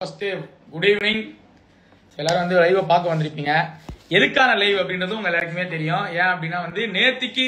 First good evening எல்லாரும் வந்து லைவை பார்க்க வந்திருப்பீங்க எதுக்கான லைவ் அப்படின்றது உங்க எல்லாருக்குமே தெரியும் ஏன் அப்படின்னா வந்து நேத்திக்கு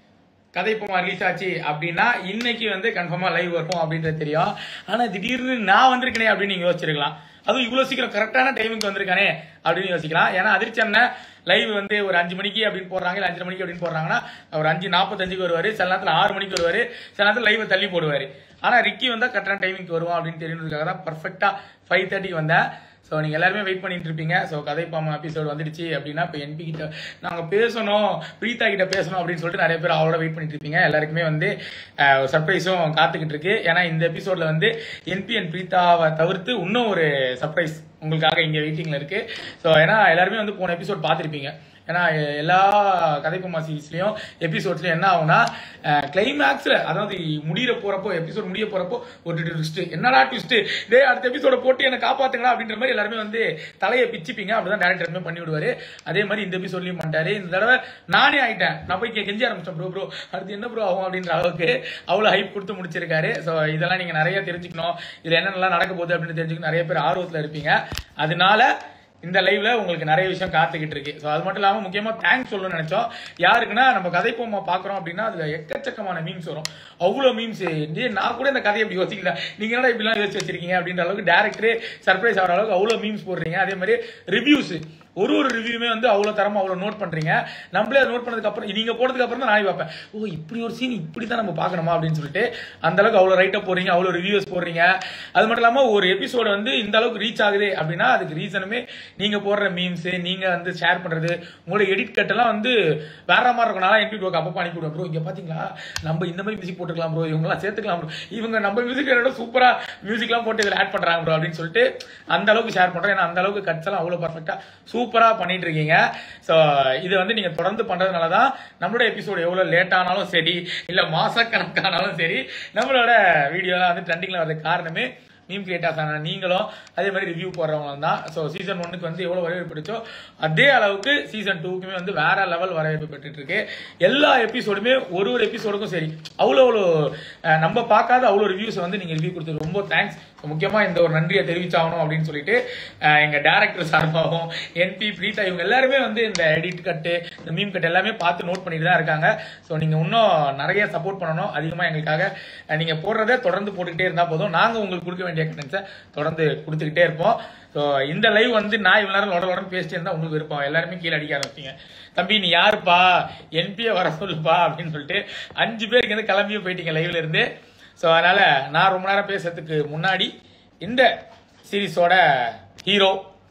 கதை இப்போ ரிலீஸ் ஆச்சு அப்படின்னா இன்னைக்கு வந்து கன்ஃபார்மா லைவ் வரும் அப்படின்றது தெரியும் ஆனா திடீர்னு நான் வந்திருக்கனே அப்படின்னு நீங்க யோசிச்சிருக்கலாம் அதுவும் இவ்வளவு சீக்கிரம் கரெக்டான டைமுக்கு வந்திருக்கானே அப்படின்னு யோசிக்கலாம் ஏன்னா அதிர்ச்சி அண்ணன் லைவ் வந்து ஒரு அஞ்சு மணிக்கு அப்படின்னு போடுறாங்க இல்ல அஞ்சரை மணிக்கு அப்படின்னு போடுறாங்கன்னா ஒரு அஞ்சு நாற்பத்தஞ்சுக்கு வருவாரு சில நேரத்தில் ஆறு மணிக்கு வருவாரு சில நேரத்தில் லைவை தள்ளி போடுவாரு ஆனா ரிக்கி வந்தா கரெக்டான டைமிங்க்கு வருவான் அப்படின்னு தெரியுறதுக்காக தான் பர்ஃபெக்டா ஃபைவ் தேர்ட்டிக்கு வந்தேன் ஸோ நீங்கள் எல்லாருமே வெயிட் பண்ணிட்டு இருப்பீங்க ஸோ கதை பாமா எபிசோடு வந்துடுச்சு அப்படின்னா இப்போ என்பி கிட்ட நாங்கள் பேசணும் பிரீதா கிட்ட பேசணும் அப்படின்னு சொல்லிட்டு நிறைய பேர் அவளோட வெயிட் பண்ணிட்டு இருப்பீங்க எல்லாருக்குமே வந்து அஹ், ஒரு சர்ப்ரைஸும் காத்துக்கிட்டு இருக்கு ஏன்னா இந்த எபிசோட்ல வந்து என்பி அண்ட் பிரீதாவை தவிர்த்து இன்னும் ஒரு சர்ப்ரைஸ் உங்களுக்காக இங்கே வெயிட்டிங்ல இருக்கு ஸோ ஏன்னா எல்லாருமே வந்து போன எபிசோட் பார்த்துருப்பீங்க ஏன்னா எ- எல்லா கதைப்பமா சீரீஸ்லயும் எபிசோட்ஸ்லயும் என்ன ஆகும்னா கிளைமேக்ஸ்ல அதாவது முடியிற போறப்போ எபிசோட் முடிய போறப்போ ஒரு ட்விஸ்ட் என்னடா ட்விஸ்ட் டேய் அடுத்த எபிசோட போட்டு என்ன காப்பாத்துங்களா அப்படின்ற மாதிரி எல்லாருமே வந்து தலையை பிச்சுப்பீங்க அப்படிதான் டேரக்டர் பண்ணி விடுவாரு அதே மாதிரி இந்த எபிசோட்லயும் பண்ணிட்டாரு இந்த தடவை நானே ஆயிட்டேன் நான் போய் கெ- கெஞ்ச ஆரம்பிச்சேன் ப்ரோ ப்ரோ அடுத்து என்ன ப்ரோ ஆகும் அப்படின்ற அளவுக்கு அவ்வளவு ஹைப் கொடுத்து முடிச்சிருக்காரு ஸோ இதெல்லாம் நீங்க நிறைய தெரிஞ்சுக்கணும் இதுல என்னென்னலாம் நடக்க போகுது அப்படின்னு தெரிஞ்சுக்கணும் நிறைய பேர் ஆர்வத்துல இருப்பீங்க அதனால இந்த லைவ்ல உங்களுக்கு நிறைய விஷயம் காத்துக்கிட்டு இருக்கு ஸோ அது மட்டும் இல்லாம முக்கியமா தேங்க்ஸ் சொல்லணும்னு நினைச்சோம் யாருக்குன்னா நம்ம கதை போமா பாக்குறோம் அப்படின்னா அதுல எக்கச்சக்கமான மீம்ஸ் வரும் அவ்வளோ மீம்ஸ் நான் கூட இந்த கதையை இப்படி யோசிக்கல நீங்க என்னடா இப்படிலாம் யோசிச்சு வச்சிருக்கீங்க அப்படின்ற அளவுக்கு டேரக்டரே சர்ப்ரைஸ் ஆகிற அளவுக்கு அவ்வளோ மீம்ஸ் போடுறீங்க அதே மாதிரி ரிவ்யூஸ் ஒரு ஒரு ரிவ்யூமே வந்து அவ்வளோ தரமா அவ்வளோ நோட் பண்றீங்க நம்மளே அதை நோட் பண்ணதுக்கு அப்புறம் நீங்க போனதுக்கு அப்புறம் தான் நான் பார்ப்பேன் ஓ இப்படி ஒரு சீன் இப்படி தான் நம்ம பார்க்கணுமா அப்படின்னு சொல்லிட்டு அந்த அளவுக்கு அவ்வளோ ரைட்டா போடுறீங்க அவ்வளோ ரிவ்யூஸ் போடுறீங்க அது மட்டும் இல்லாம ஒரு எபிசோடு வந்து இந்த அளவுக்கு ரீச் ஆகுது அப்படின்னா அதுக்கு ரீசனுமே நீங்க போடுற மீம்ஸ் நீங்க வந்து ஷேர் பண்றது உங்களோட எடிட் கட் எல்லாம் வந்து வேற மாதிரி இருக்கும் நான் என்பி ப்ரோக்கு அப்பப்போ அனுப்பி விடுவேன் ப்ரோ இங்க பாத்தீங்களா நம்ம இந்த மாதிரி மியூசிக் போட்டுக்கலாம் ப்ரோ இவங்கலாம் சேர்த்துக்கலாம் ப்ரோ இவங்க நம்ம மியூசிக் சூப்பரா மியூசிக்லாம் போட்டு இதில் ஆட் பண்றாங்க ப்ரோ அப்படின்னு சொல்லிட்டு அந்த அளவுக்கு ஷேர் பண்றேன் ஏன்னா அந்த அளவுக்கு கட்ஸ் எல்லாம் அவ்வளவு பர்ஃபெக்டா சூப்பரா பண்ணிட்டு இருக்கீங்க ஸோ இது வந்து நீங்க தொடர்ந்து பண்றதுனால தான் நம்மளோட எபிசோடு எவ்வளவு லேட் ஆனாலும் சரி இல்ல மாசக்கணக்கானாலும் சரி நம்மளோட வீடியோலாம் வந்து ட்ரெண்டிங்ல வரதுக்கு காரணமே மீம் கிரியேட்டர்ஸ் ஆன நீங்களும் அதே மாதிரி ரிவ்யூ போடுறவங்க தான் ஸோ சீசன் ஒன்னுக்கு வந்து எவ்வளோ வரவேற்பு பிடிச்சோ அதே அளவுக்கு சீசன் டூக்குமே வந்து வேற லெவல் வரவேற்பு பெற்றுட்டு இருக்கு எல்லா எபிசோடுமே ஒரு ஒரு எபிசோடுக்கும் சரி அவ்வளோ அவ்வளோ அஹ், நம்ம பார்க்காத அவ்வளோ ரிவ்யூஸ் வந்து நீங்கள் ரிவ்யூ கொடுத்து ரொம்ப தேங்க்ஸ் முக்கியமா இந்த ஒரு நன்றியை தெரிவிச்சாகணும் அப்படின்னு சொல்லிட்டு அஹ், எங்க டேரக்டர் சார்பாகவும் என்பி பிரீதா இவங்க எல்லாருமே வந்து இந்த எடிட் கட்டு இந்த மீம் கட் எல்லாமே பார்த்து நோட் பண்ணிட்டு தான் இருக்காங்க ஸோ நீங்க இன்னும் நிறைய சப்போர்ட் பண்ணணும் அதிகமா எங்களுக்காக அஹ், நீங்க போடுறத தொடர்ந்து போட்டுக்கிட்டே இருந்தா போதும் நாங்க உங்களுக்கு கொடுக்க வேண்டிய கண்டென்ட்ஸை தொடர்ந்து கொடுத்துக்கிட்டே இருப்போம் ஸோ இந்த லைவ் வந்து நான் இவ்வளவு நேரம் லொட லொடன்னு பேசிட்டே இருந்தா உங்களுக்கு விருப்பம் எல்லாருமே கீழே அடிக்க ஆரம்பிச்சீங்க தம்பி நீ யாருப்பா என்பியை வர சொல்லுப்பா அப்படின்னு சொல்லிட்டு அஞ்சு பேருக்கு வந்து கிளம்பியும் போயிட்டீங்க லைவ்ல இருந்து ஸோ அதனால நான் ரொம்ப நேரம் பேசுறதுக்கு முன்னாடி இந்த சீரிஸோட ஹீரோ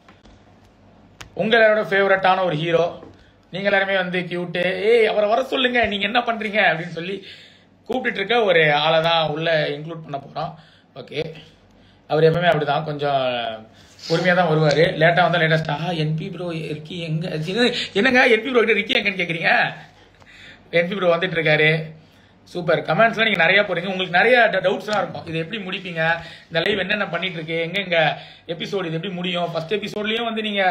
உங்களோட ஃபேவரட்டான ஒரு ஹீரோ நீங்க எல்லாருமே வந்து கியூட்டு ஏய் அவரை வர சொல்லுங்க நீங்க என்ன பண்றீங்க அப்படின்னு சொல்லி கூப்பிட்டுட்டு இருக்க ஒரு ஆளை தான் உள்ள இன்க்ளூட் பண்ண போறோம் ஓகே அவர் எப்பவுமே அப்படிதான் கொஞ்சம் பொறுமையா தான் வருவாரு லேட்டா வந்தா லேட்டஸ்டா என்பி ப்ரோ ரிக்கி எங்க இது- என்னங்க என்பி ப்ரோ கிட்ட ரிக்கி எங்கன்னு கேக்குறீங்க என்பி ப்ரோ வந்துட்டு இருக்காரு சூப்பர் கமெண்ட்ஸ்லாம் நீங்க நிறைய போறீங்க உங்களுக்கு நிறைய டவுட்ஸ்லாம் இருக்கும் இது எப்படி முடிப்பீங்க இந்த லைவ் என்னென்ன பண்ணிட்டு இருக்கு எங்க எங்க எபிசோடு இது எப்படி முடியும் ஃபர்ஸ்ட் எபிசோட்லயும் வந்து நீங்க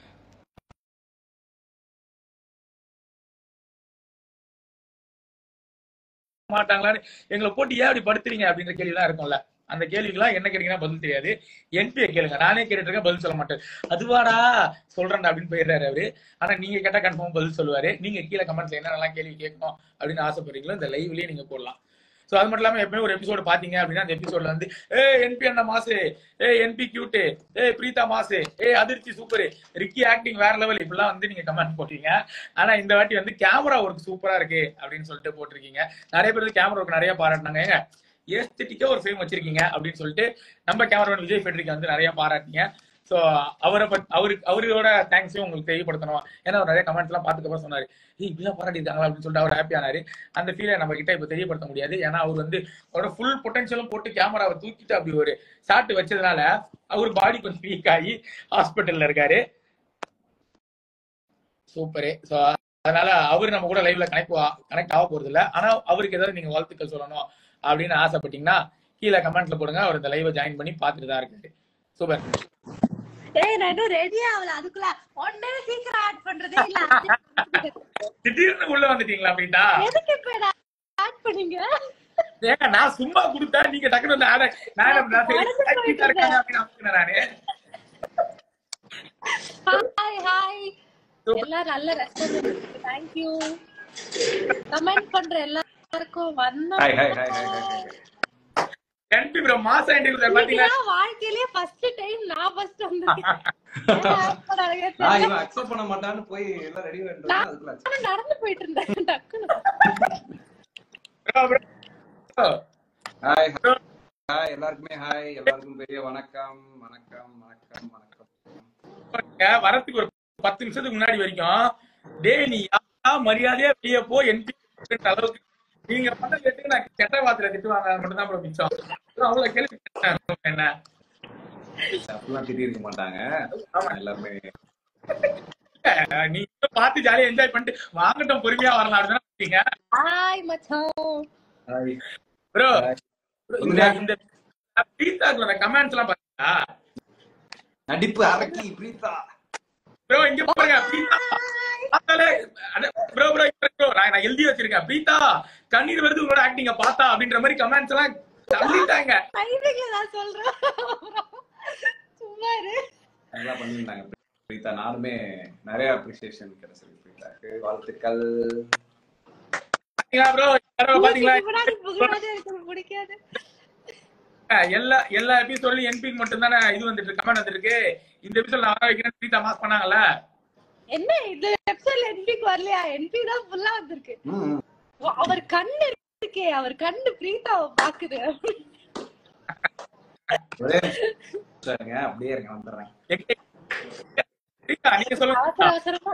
மாட்டாங்களான்னு எங்களை போட்டு ஏன் அப்படி படுத்துறீங்க அப்படின்ற கேள்விலாம் இருக்கும்ல அந்த கேள்விக்கெல்லாம் என்ன கேட்டீங்கன்னா பதில் தெரியாது என்பியை கேளுங்க நானே கேட்டுட்டு இருக்கேன் பதில் சொல்ல மாட்டேன் அதுவாடா சொல்றேன்டா அப்படின்னு போயிடுறாரு அவரு ஆனா நீங்க கேட்டா கன்ஃபார்ம் பதில் சொல்லுவாரு நீங்க கீழே கமெண்ட்ஸ்ல என்னென்னலாம் கேள்வி கேட்கணும் அப்படின்னு ஆசைப்படுறீங்களோ இந்த லைவ்லயே நீங்க போடலாம் சோ அது மட்டும் இல்லாம எப்பவுமே ஒரு எபிசோடு பாத்தீங்க அப்படின்னா அந்த எபிசோட்ல வந்து ஏ என்பி அண்ணா மாசு ஏ என்பி கியூட்டு ஏ பிரீதா மாசு ஏ அதிர்ச்சி சூப்பர் ரிக்கி ஆக்டிங் வேற லெவல் இப்படிலாம் வந்து நீங்க கமெண்ட் போட்டீங்க ஆனா இந்த வாட்டி வந்து கேமரா ஒர்க் சூப்பரா இருக்கு அப்படின்னு சொல்லிட்டு போட்டிருக்கீங்க நிறைய பேர் வந்து கேமரா ஒர்க் நிறைய பாராட்டினாங்க ஏங்க ஏஸ்தட்டிக்கா ஒரு ஃப்ரேம் வச்சிருக்கீங்க அப்படின்னு சொல்லிட்டு நம்ம கேமராமேன் விஜய் ஃபெட்ரிக்கு வந்து நிறைய பாராட்டிங்க சோ அவரை பத் அவருக்கு அவரோட தேங்க்ஸையும் உங்களுக்கு தெரியப்படுத்தணும் ஏன்னா அவர் நிறைய கமெண்ட்ஸ் எல்லாம் பார்த்துக்கப்புறம் சொன்னாரு ஏய் இப்படிலாம் பாராட்டிருக்காங்களா அப்படின்னு சொல்லிட்டு அவர் ஹாப்பி ஆனாரு அந்த ஃபீலை நம்ம கிட்ட இப்ப தெரியப்படுத்த முடியாது ஏன்னா அவர் வந்து அவரோட ஃபுல் பொட்டன்ஷியலும் போட்டு கேமராவை தூக்கிட்டு அப்படி ஒரு ஷாட் வச்சதுனால அவர் பாடி கொஞ்சம் வீக் ஆகி ஹாஸ்பிட்டல்ல இருக்காரு சூப்பரு ஸோ அதனால அவர் நம்ம கூட லைவ்ல கனெக்ட் கனெக்ட் ஆக போறது இல்ல ஆனா அவருக்கு ஏதாவது நீங்க வாழ்த்துக்கள் சொல்லணும் அப்படின்னு ஆசைப்பட்டீங்கன்னா கீழே கமெண்ட்ல போடுங்க அவர் இந்த லைவை ஜாயின் பண்ணி பார்த்துட்டு தான் இருக்காரு சூப்பர் ஏய் நான் இன்னும் ரெடி ஆகல அதுக்குள்ள ஒன்னே சீக்கிரம் ஆட் பண்றதே இல்ல திடீர்னு உள்ள வந்துட்டீங்களா அப்படின்ட்டா எதுக்கு இப்ப ஆட் பண்ணீங்க ஏங்க நான் சும்மா கொடுத்தா நீங்க டக்குனு வந்து ஆட நான் என்ன பண்ணேன்? சரி, மறந்து active ஆ இருக்காங்க அப்படின்னு அமுக்குனேன் நானு எல்லாரும் நல்ல ரெஸ்பான்ஸ் தேங்க்யூ கமெண்ட் பண்ற எல்லாருக்கும் வந்தோம் hi hi hi hi hi கண்டி ப்ரோ மாசம் என்ட்ரி பாத்தீங்களா இதுதான் வாழ்க்கையிலேயே ஃபர்ஸ்ட் டைம் நான் ஃபர்ஸ்ட் வந்திருக்கேன் நான் இவன் அக்செப்ட் பண்ண மாட்டான்னு போய் எல்லாம் ரெடி பண்ணிட்டு அதுக்குள்ள accept நானும் நடந்து போயிட்டு இருந்தேன் டக்குனு ப்ரோ ப்ரோ ஹாய் ஹாய் எல்லாருக்குமே ஹாய் எல்லாருக்கும் பெரிய வணக்கம் வணக்கம் வணக்கம் வணக்கம் வரத்துக்கு ஒரு பத்து நிமிஷத்துக்கு முன்னாடி வரைக்கும் டேய் நீ யாரா மரியாதையா வெளிய போ எம்பி அளவுக்கு நீங்க பண்ண கேட்டு நான் கெட்ட வார்த்தையில திட்டுவாங்க அது மட்டும் தான் ப்ரோ மிச்சம் அவ்வளவு கேள்வி கேட்டேன். என்ன அப்படிலாம் திட்டி இருக்க மாட்டாங்க எல்லாருமே நீங்க பார்த்து ஜாலியா என்ஜாய் பண்ணிட்டு வாங்கட்டும் பொறுமையா வரலாம் அப்படின்னு ஹாய் மச்சான் ஹாய் ப்ரோ இந்த சொல்லுங்க. இந்த பீத்தாக்குள்ள அந்த கமெண்ட்ஸ் எல்லாம் பாத்தீங்களா நடிப்பு அரக்கி பிரீதா ப்ரோ இங்க பாருங்க பிரீதா பார்த்தாலே ப்ரோ ப்ரோ ப்ரோ நான் நான் எழுதி வச்சிருக்கேன் பிரீதா கண்ணீர் வருது உங்களோட ஆக்டிங்க பார்த்தா அப்படின்ற மாதிரி கமெண்ட்ஸ் எல்லாம் தள்ளிட்டாங்க டைமிங்ல நான் சொல்றேன் சும்மா இரு நல்லா பண்ணியிருந்தாங்க பிரீதா நானுமே நிறைய அப்ரிசியேஷன் கிடைச்சது பிரீதாக்கு வாழ்த்துக்கள் பாத்தீங்களா ப்ரோ பாத்தீங்களா மூஞ்சிக்கு முன்னாடி புகழாதே எனக்கு பிடிக்காது எல்லா எல்லா எபிசோட்லயும் என்பி மட்டும் தானே இது வந்துட்டு கமெண்ட் வந்துருக்கு இந்த எபிசோட் நான் வர வைக்கிறேன் பிரீதா மாஸ் பண்ணாங்கல்ல என்ன இந்த எபிசோட்ல என்பிக்கு வரலையா என்பி தான் ஃபுல்லா வந்திருக்கு ம், ம். ஓ, அவர் கண்ணு இருக்கே அவர் கண்ணு பிரீதாவை பாக்குது ஒரே நிமிஷம் இருங்க, அப்படியே இருங்க வந்துடுறேன் எங்க- பிரீதா நீங்க சொல்லுங்க அவசர அவசரமா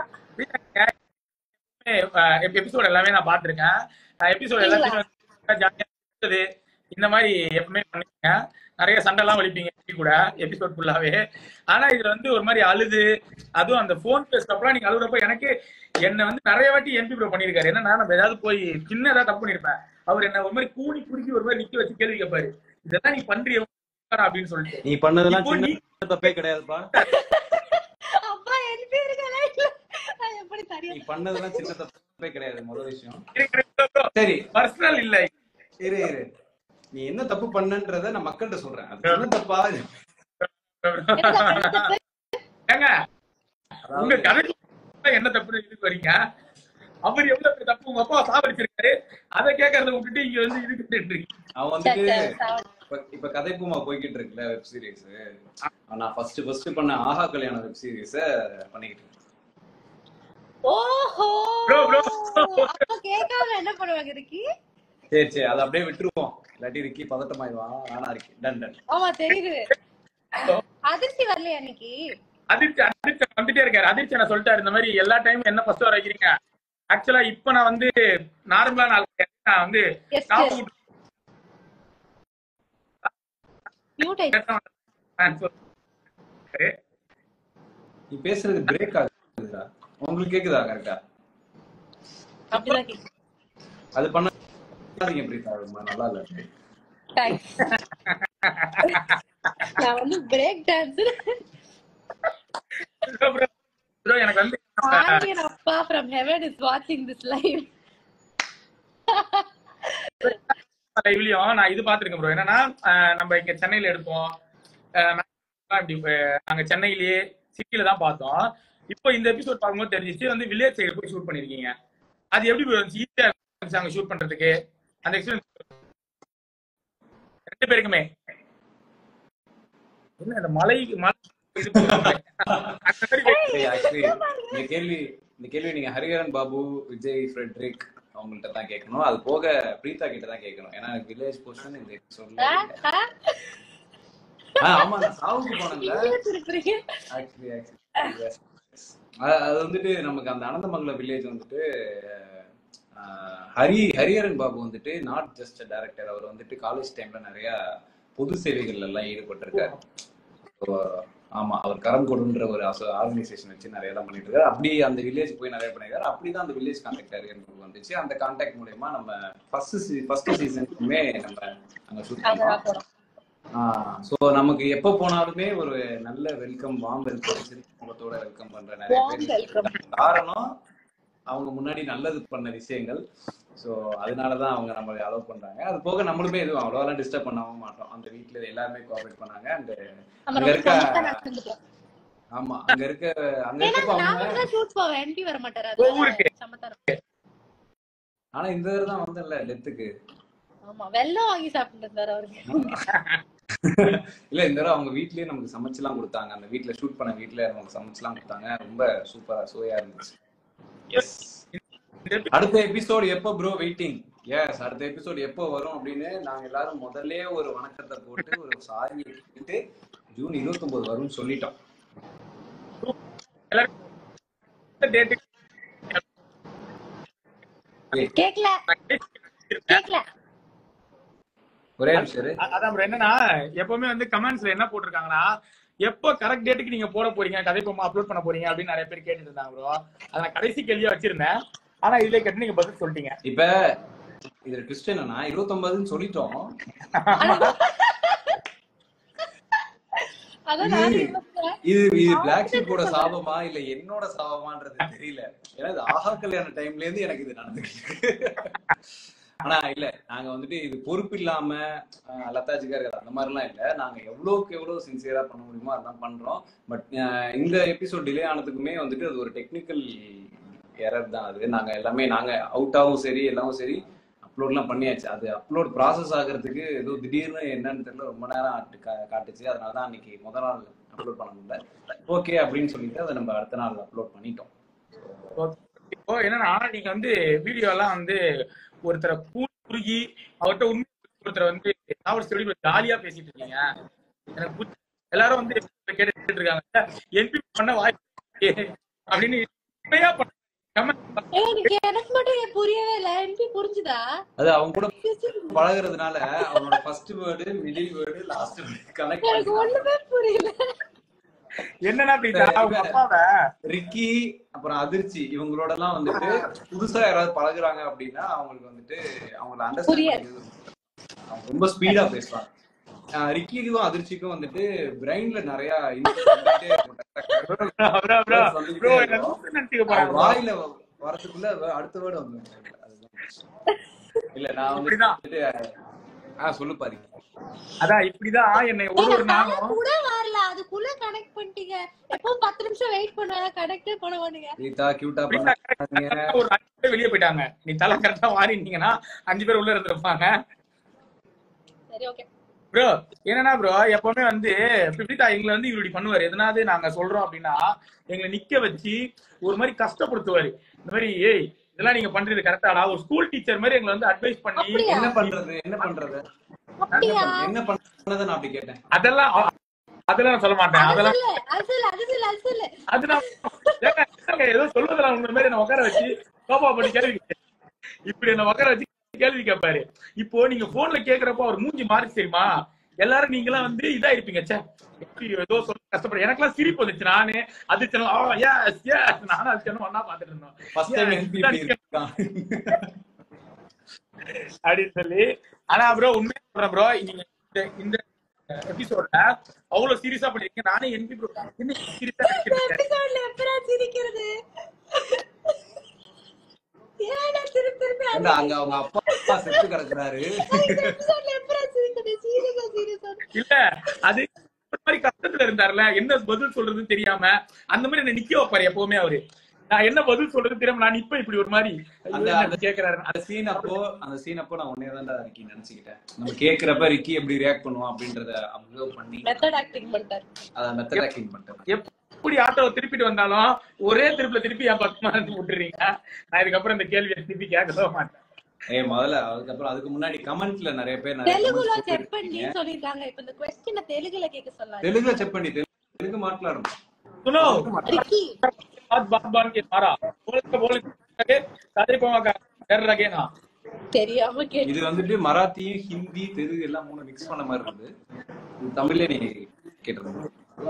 எபிசோட் எல்லாமே நான் பாத்திருக்கேன் எபிசோட் எல்லாத்தையும் ஜாலியா இருந்தது இந்த மாதிரி எப்பவுமே பண்ணுவீங்க நிறைய சண்டை எல்லாம் வலிப்பீங்க எப்படி கூட எபிசோட் ஃபுல்லாவே ஆனா இதுல வந்து ஒரு மாதிரி அழுது அதுவும் அந்த போன் பேசுறப்பலாம் நீங்க அழுகுறப்ப எனக்கு என்ன வந்து நிறைய வாட்டி எம்பி ப்ரோ பண்ணிருக்காரு என்னன்னா நம்ம ஏதாவது போய் சின்ன ஏதாவது தப்பு பண்ணிருப்பேன் அவர் என்ன ஒரு மாதிரி கூணி குறுக்கி ஒரு மாதிரி நிக்க வச்சு கேள்வி கேட்பாரு இதெல்லாம் நீ பண்றிய அப்படின்னு சொல்லிட்டு நீ பண்ணதெல்லாம் இப்போ நீ- சின்ன தப்பே கிடையாதுப்பா அப்பா என்பி இருக்கல அது எப்படி நீ தெரியும் பண்ணதெல்லாம் சின்ன தப்பே கிடையாது முதல் விஷயம் ப்ரோ சரி பர்சனல் இல்லை இரு இரு நீ என்ன தப்பு பண்ணன்றத நான் மக்கள்கிட்ட சொல்றேன் அது என்ன தப்பா ஏங்க உங்க கதைக்கு என்ன தப்பு இதுக்கு வரீங்க அவர் எவ்வளவு பெரிய தப்பு உங்க அப்பா சாவடிச்சிருக்காரு அதை கேட்கறத விட்டுட்டு இங்க வந்து இது கேட்டுட்டு இருக்கீங்க. அவன் வந்துட்டு இப்ப இப்ப கதைப்பூமா போய்கிட்டு இருக்குல்ல வெப் சீரிஸ் நான் ஃபர்ஸ்ட் ஃபர்ஸ்ட் பண்ண ஆஹா கல்யாணம் வெப் சீரிஸ பண்ணிக்கிட்டு இருக்கேன் ஓஹோ Bro, bro. அப்ப கேட்காம என்ன பண்ணுவாங்க இருக்கி சரி சரி அதை அப்படியே விட்டுருவோம் இல்லாட்டி இருக்கி பதட்டமாயிடுவான் நானா இருக்கேன் டன் டன் ஆமா தெரியுது அதிர்ச்சி வரலையா இன்னைக்கு அதிர்ச்சி அதிர்ச்சி வந்துட்டே இருக்காரு அதிர்ச்சி நான் சொல்லிட்டாரு இந்த மாதிரி எல்லா டைமும் என்ன ஃபர்ஸ்ட் வர வைக்கிறீங்க ஆக்சுவலா இப்ப நான் வந்து நார்மலா நான் நான் வந்து Yes, top yes. விட்டு மியூட் ஆயிடுச்சு நான் சொல்றேன். நீ பேசுறது பிரேக் ஆகுதுடா உங்களுக்கு கேக்குதா கரெக்டா அப்படிதான் கேக்குது அது பண்ணாதீங்க பிரீதா அது நல்லா இல்ல தேங்க்ஸ் நான் வந்து break dance bro, bro, bro, எனக்கு வந்து ஆரியன் அப்பா ஃப்ரம் ஹெவன் இஸ் வாட்சிங் திஸ் லைவ் லைவ்லயும் நான் இது பாத்திருக்கேன் ப்ரோ என்னன்னா அஹ், நம்ம இங்க சென்னையில எடுப்போம் அஹ், maximum இப்படி அஹ், நாங்க சென்னையிலேயே சிட்டில தான் பார்த்தோம் இப்போ இந்த எபிசோட் பார்க்கும்போது தெரிஞ்சிச்சு வந்து வில்லேஜ் சைடு போய் ஷூட் பண்ணிருக்கீங்க அது எப்படி bro இருந்துச்சு ஈஸியா இருந்துச்சு அங்க ஷூட் பண்றதுக்கு அந்த எக்ஸ்பீரியன்ஸ் ரெண்டு பேருக்குமே என்ன இந்த மலை மலை இது பண்ணுவாங்க. அந்த மாதிரி ஆக்சுவலி இந்த கேள்வி இந்த கேள்வி நீங்க ஹரிஹரன் பாபு விஜய் ஃப்ரெட்ரிக் அவங்கள்ட்ட தான் கேட்கணும் அது போக பிரீதா கிட்ட தான் கேட்கணும் ஏன்னா வில்லேஜ் போர்ஷன் இந்த எபிசோட்ல ஆமா நான் சாவுக்கு போனேன்ல திருப்புறீங்க ஆக்சுவலி ஆக்சுவலி அது வந்துட்டு நமக்கு அந்த அனந்தமங்கலம் வில்லேஜ் வந்துட்டு அஹ், ஹரி ஹரிஹரன் பாபு வந்துட்டு நாட் ஜஸ்ட் டைரக்டர் அவர் வந்துட்டு காலேஜ் டைம்ல நிறைய பொது சேவைகள்ல எல்லாம் ஈடுபட்டிருக்காரு So, ஆமா அவர் கரம் கொடுன்ற ஒரு ஆர்கனைசேஷன் வச்சு நிறைய எல்லாம் பண்ணிட்டு இருக்காரு அப்படி அந்த வில்லேஜ் போய் நிறைய பண்ணிருக்காரு அப்படிதான் அந்த வில்லேஜ் கான்டாக்ட் ஹரிஹரன் வந்துச்சு அந்த கான்டாக்ட் மூலயமா நம்ம ஃபர்ஸ்ட் ஃபர்ஸ்ட் சீசனுக்குமே நம்ம அங்க ஷூட் பண்ணோம் போறோம் சோ நமக்கு எப்ப போனாலுமே ஒரு நல்ல வெல்கம் வாம் வெல்கம் சிரிப்பு முகத்தோட வெல்கம் பண்ற நிறைய Warm பேர் welcome. இருக்காங்க. காரணம் அவங்க முன்னாடி நல்லது பண்ண விஷயங்கள் சோ அதனாலதான் அவங்க நம்மளை அலோவ் பண்றாங்க அது போக நம்மளுமே எதுவும் அவ்வளோலாம் டிஸ்டர்ப் பண்ணவும் மாட்டோம் அந்த வீட்ல எல்லாருமே கோஆபரேட் பண்ணாங்க அந்த நம்ம இங்க ரொம்ப இருக்க சமத்தா நடந்துட்டோம் ஆமா அங்க இருக்க அங்க ஏன்னா இருக்கப்ப நான் அவங்க மட்டும் தான் ஷூட் போவேன் எம்பி வர மாட்டாரு ஊருக்கு. அதனால சமத்தா ஆனா இந்த தடவை தான் வந்தேன்ல டெத்துக்கு ஆமா வெள்ளம் வாங்கி சாப்பிட்டு இருந்தாரு அவருக்கு இல்ல இந்த தடவை அவங்க வீட்லயே நமக்கு சமைச்சுலாம் கொடுத்தாங்க அந்த வீட்ல ஷூட் பண்ண வீட்ல நமக்கு சமைச்சுலாம் கொடுத்தாங்க ரொம்ப சூப்பரா சுவையா இருந்துச்சு எஸ் அடுத்த எபிசோட் எப்போ ப்ரோ வெயிட்டிங் எஸ் அடுத்த எபிசோட் எப்போ வரும் அப்படின்னு நாங்க எல்லாரும் முதல்ல ஒரு வணக்கத்தை போட்டு ஒரு சாரியை கேட்டு ஜூன் 29 வரும்னு சொல்லிட்டோம் எல்லாரும் டேட்டு கேக்கல கேக்கல ஒரே நிமிஷம் இரு. அ- அதான் bro, என்னன்னா எப்பவுமே வந்து கமெண்ட்ஸ்ல என்ன போட்டிருக்காங்கன்னா எப்போ கரெக்ட் டேட்டுக்கு நீங்க போட போறீங்க கதை பொம்மை அப்லோட் பண்ண போறீங்க அப்படின்னு நிறைய பேர் கேட்டுட்டு இருந்தாங்க ப்ரோ அதை நான் கடைசி கேள்வியா வச்சிருந்தேன் ஆனா இதுல கேட்டு நீங்க பதில் சொல்லிட்டீங்க இப்ப இதுல ட்விஸ்ட் என்னன்னா 29 சொல்லிட்டோம் அதான் நானும் யோசிச்சேன். இது இது பிளாக் ஷீப்போட சாபமா இல்ல என்னோட சாபமான்றது தெரியல ஏன்னா இது ஆஹா கல்யாண டைம்ல இருந்து எனக்கு இது நடந்துக்கிட்டு ஆனா இல்ல நாங்க வந்துட்டு இது பொறுப்பு இல்லாம அஹ், லதாஜிக்கா இருக்காது அந்த மாதிரிலாம் இல்ல நாங்க எவ்வளவுக்கு எவ்வளவு சின்சியரா பண்ண முடியுமோ அதான் பண்றோம் பட் இந்த எபிசோட் டிலே ஆனதுக்குமே வந்துட்டு அது ஒரு டெக்னிக்கல் எரர் தான் அது நாங்க எல்லாமே நாங்க அவுட்டாவும் சரி எல்லாவும் சரி அப்லோட்லாம் பண்ணியாச்சு அது அப்லோட் ப்ராசஸ் ஆகிறதுக்கு ஏதோ திடீர்னு என்னன்னு தெரியல ரொம்ப நேரம் ஆட்டு- கா- காட்டுச்சு அதனால தான் அன்னைக்கு முத நாள் அப்லோட் பண்ண முடியல ஓகே அப்படின்னு சொல்லிட்டு அதை நம்ம அடுத்த நாள் அப்லோட் பண்ணிட்டோம் இப்போ என்னன்னா நீங்க வந்து வீடியோ எல்லாம் வந்து ஒருத்தரை கூ குறுகி அவர்கிட்ட உண்மை ஒருத்தரை வந்து தாவர சொல்லி ஜாலியா பேசிட்டு இருக்கீங்க எனக்கு புரிஞ்சு- எல்லாரும் வந்து கேட்டுட்டு இருக்காங்க என்பி பண்ண வாய்ப்பு இருக்கே அப்படின்னு உண்மையா பண்ண comment ஏய், எனக்கு எனக்கு மட்டும் ஏன் புரியவே இல்ல எனக்கு புரிஞ்சுதா அது அவங்க கூட பழகுறதுனால அவனோட first word middle word last word connect எனக்கு பண்ணி ஒண்ணுமே புரியல என்னன்னா பிரீதா அவங்க அப்பாவை ரிக்கி அப்புறம் அதிர்ச்சி இவங்களோட எல்லாம் வந்துட்டு புதுசா யாராவது பழகுறாங்க அப்படின்னா அவங்களுக்கு வந்துட்டு அவங்கள அண்டர்ஸ்டாண்ட் புரியாது. பண்ணிக்கிறது அவங்க ரொம்ப ஸ்பீடா பேசுவாங்க ஆஹ் ரிக்கிக்கும் அதிர்ச்சிக்கும் வந்துட்டு பிரெயின்ல நிறைய input வந்துட்டே இருக்கும். bro, bro, bro, bro, என்ன லூசு நினைச்சுக்க போறாங்க அவங்க bro. வாயில வரதுக்குள்ள அடுத்த வேர்டு வந்து இல்ல நான் இப்படிதான். வந்துட்டு ஆஹ் சொல்லு பாரு அதான் இப்படிதான் என்னை ஒரு ஒரு நான் நாளும் கூட வரல அதுக்குள்ள கனெக்ட் பண்ணிட்டீங்க எப்பவும் பத்து நிமிஷம் வெயிட் பண்ணுவேன் கனெக்டே பண்ண மாட்டீங்க ரீதா கியூட்டா பிரீதா பண்ணாங்க correct ஆ ஒரு அஞ்சு பேர் வெளியே போயிட்டாங்க நீ தலை கரெக்டா மாறினீங்கன்னா அஞ்சு பேர் உள்ள இருந்திருப்பாங்க சரி ஓகே ப்ரோ என்னன்னா ப்ரோ எப்பவுமே வந்து பிப்டிதா எங்களை வந்து இவரு இப்படி பண்ணுவாரு எதனாவது நாங்க சொல்றோம் அப்படின்னா எங்களை நிக்க வச்சு ஒரு மாதிரி கஷ்டப்படுத்துவாரு இந்த மாதிரி ஏய் இதெல்லாம் நீங்க பண்றது கரெக்டாடா ஒரு ஸ்கூல் டீச்சர் மாதிரி எங்களை வந்து அட்வைஸ் பண்ணி அப்படியா? என்ன பண்றது என்ன பண்றது அப்படியா என்ன பண்ணதை நான் அப்படி கேட்டேன் அதெல்லாம் அ- அதெல்லாம் நான் சொல்ல மாட்டேன் அது அதெல்லாம் சொல்லு அது சொல்லு அது சொல்லு அது சொல்லு அது நான் ஏங்க, ஏங்க, ஏதோ சொல்றதெல்லாம் உங்க மாதிரி என்ன உட்கார வச்சு கோபா பண்ணி கேள்வி கேட்க- இப்படி என்ன உட்கார வச்சு கேள்வி கேட்பாரு இப்போ நீங்க போன்ல கேக்குறப்போ அவர் மூஞ்சி மாறிச்சு தெரியுமா எல்லாரும் நீங்களாம் வந்து இதா இருப்பீங்க ச்சே எப்படி ஏதோ சொல்ல கஷ்டப்படு எனக்கெல்லாம் சிரிப்பு வந்துச்சு நானு அது எஸ் எஸ் நானும் அது ஒன்னா பாத்துட்டு இருந்தோம் ஃபர்ஸ்ட் டைம் Yes, எம்பி இதான் இருக்கான் அப்படின்னு சொல்லி ஆனா ப்ரோ உண்மையா சொல்றேன் ப்ரோ நீங்க இந்த இந்த எபிசோட்ல அவ்வளவு சீரியஸா பண்ணிருக்கீங்க நானே என்பி ப்ரோ என்ன சீரியஸா எபிசோட்ல எப்பரா சிரிக்கிறது ஏன்டா திருப்பி திருப்பி ஏண்டா, அங்க அவங்க அப்பா அப்பா செத்து கிடக்குறாரு எபிசோட்ல எப்பரா சிரிக்கிறது சீரியஸா சீரியஸா இல்ல அது ஒரு மாதிரி கஷ்டத்துல இருந்தாருல என்ன பதில் சொல்றதுன்னு தெரியாம அந்த மாதிரி என்ன நிக்க வைப்பாரு எப்பவுமே அவரு நான் என்ன பதில் சொல்றது தெரியாம நான் இப்ப இப்படி ஒரு மாதிரி ஐயோ, அந்த- என்ன கேக்குறாரு அந்த சீன் அப்போ அந்த சீன் அப்போ நான் உன்னே தான் ரிக்கி நினைச்சுக்கிட்டேன் நம்ம கேக்குறப்ப ரிக்கி எப்படி ரியாக்ட் பண்ணுவான் அப்படின்றத அப்சர்வ் பண்ணி மெத்தட் ஆக்டிங் பண்ணிட்டாரு அதை மெத்தட் ஆக்டிங் பண்ணிட்டேன் எப்படி ஆட்டோவை திருப்பிட்டு வந்தாலும் ஒரே திருப்பில திருப்பி என் பக்கமா இருந்து விட்டுறீங்க நான் இதுக்கப்புறம் இந்த கேள்வியை திருப்பி கேட்கவே மாட்டேன் ஏய் முதல்ல அதுக்கப்புறம் அதுக்கு முன்னாடி கமெண்ட்ல நிறைய பேர் நிறைய தெலுங்குல comments செக் பண்ணி போட்டிருக்கீங்க. சொல்லிருக்காங்க இப்ப இந்த கொஸ்டினை தெலுங்குல கேட்க சொல்லாங்க தெலுங்குல செக் பண்ணி தெலுங்கு தெலுங்கு மாట్లాடணும் सुनो ரிக்கி बात बात बात के मारा बोल के बोल के सारे को कर लगे ना தெரியாம கேட்டு இது வந்துட்டு மராத்தி ஹிந்தி தெலுங்கு எல்லாம் மூணு மிக்ஸ் பண்ண மாதிரி இருந்தது இது தமிழ்ல நீ கேட்டிருந்தோம்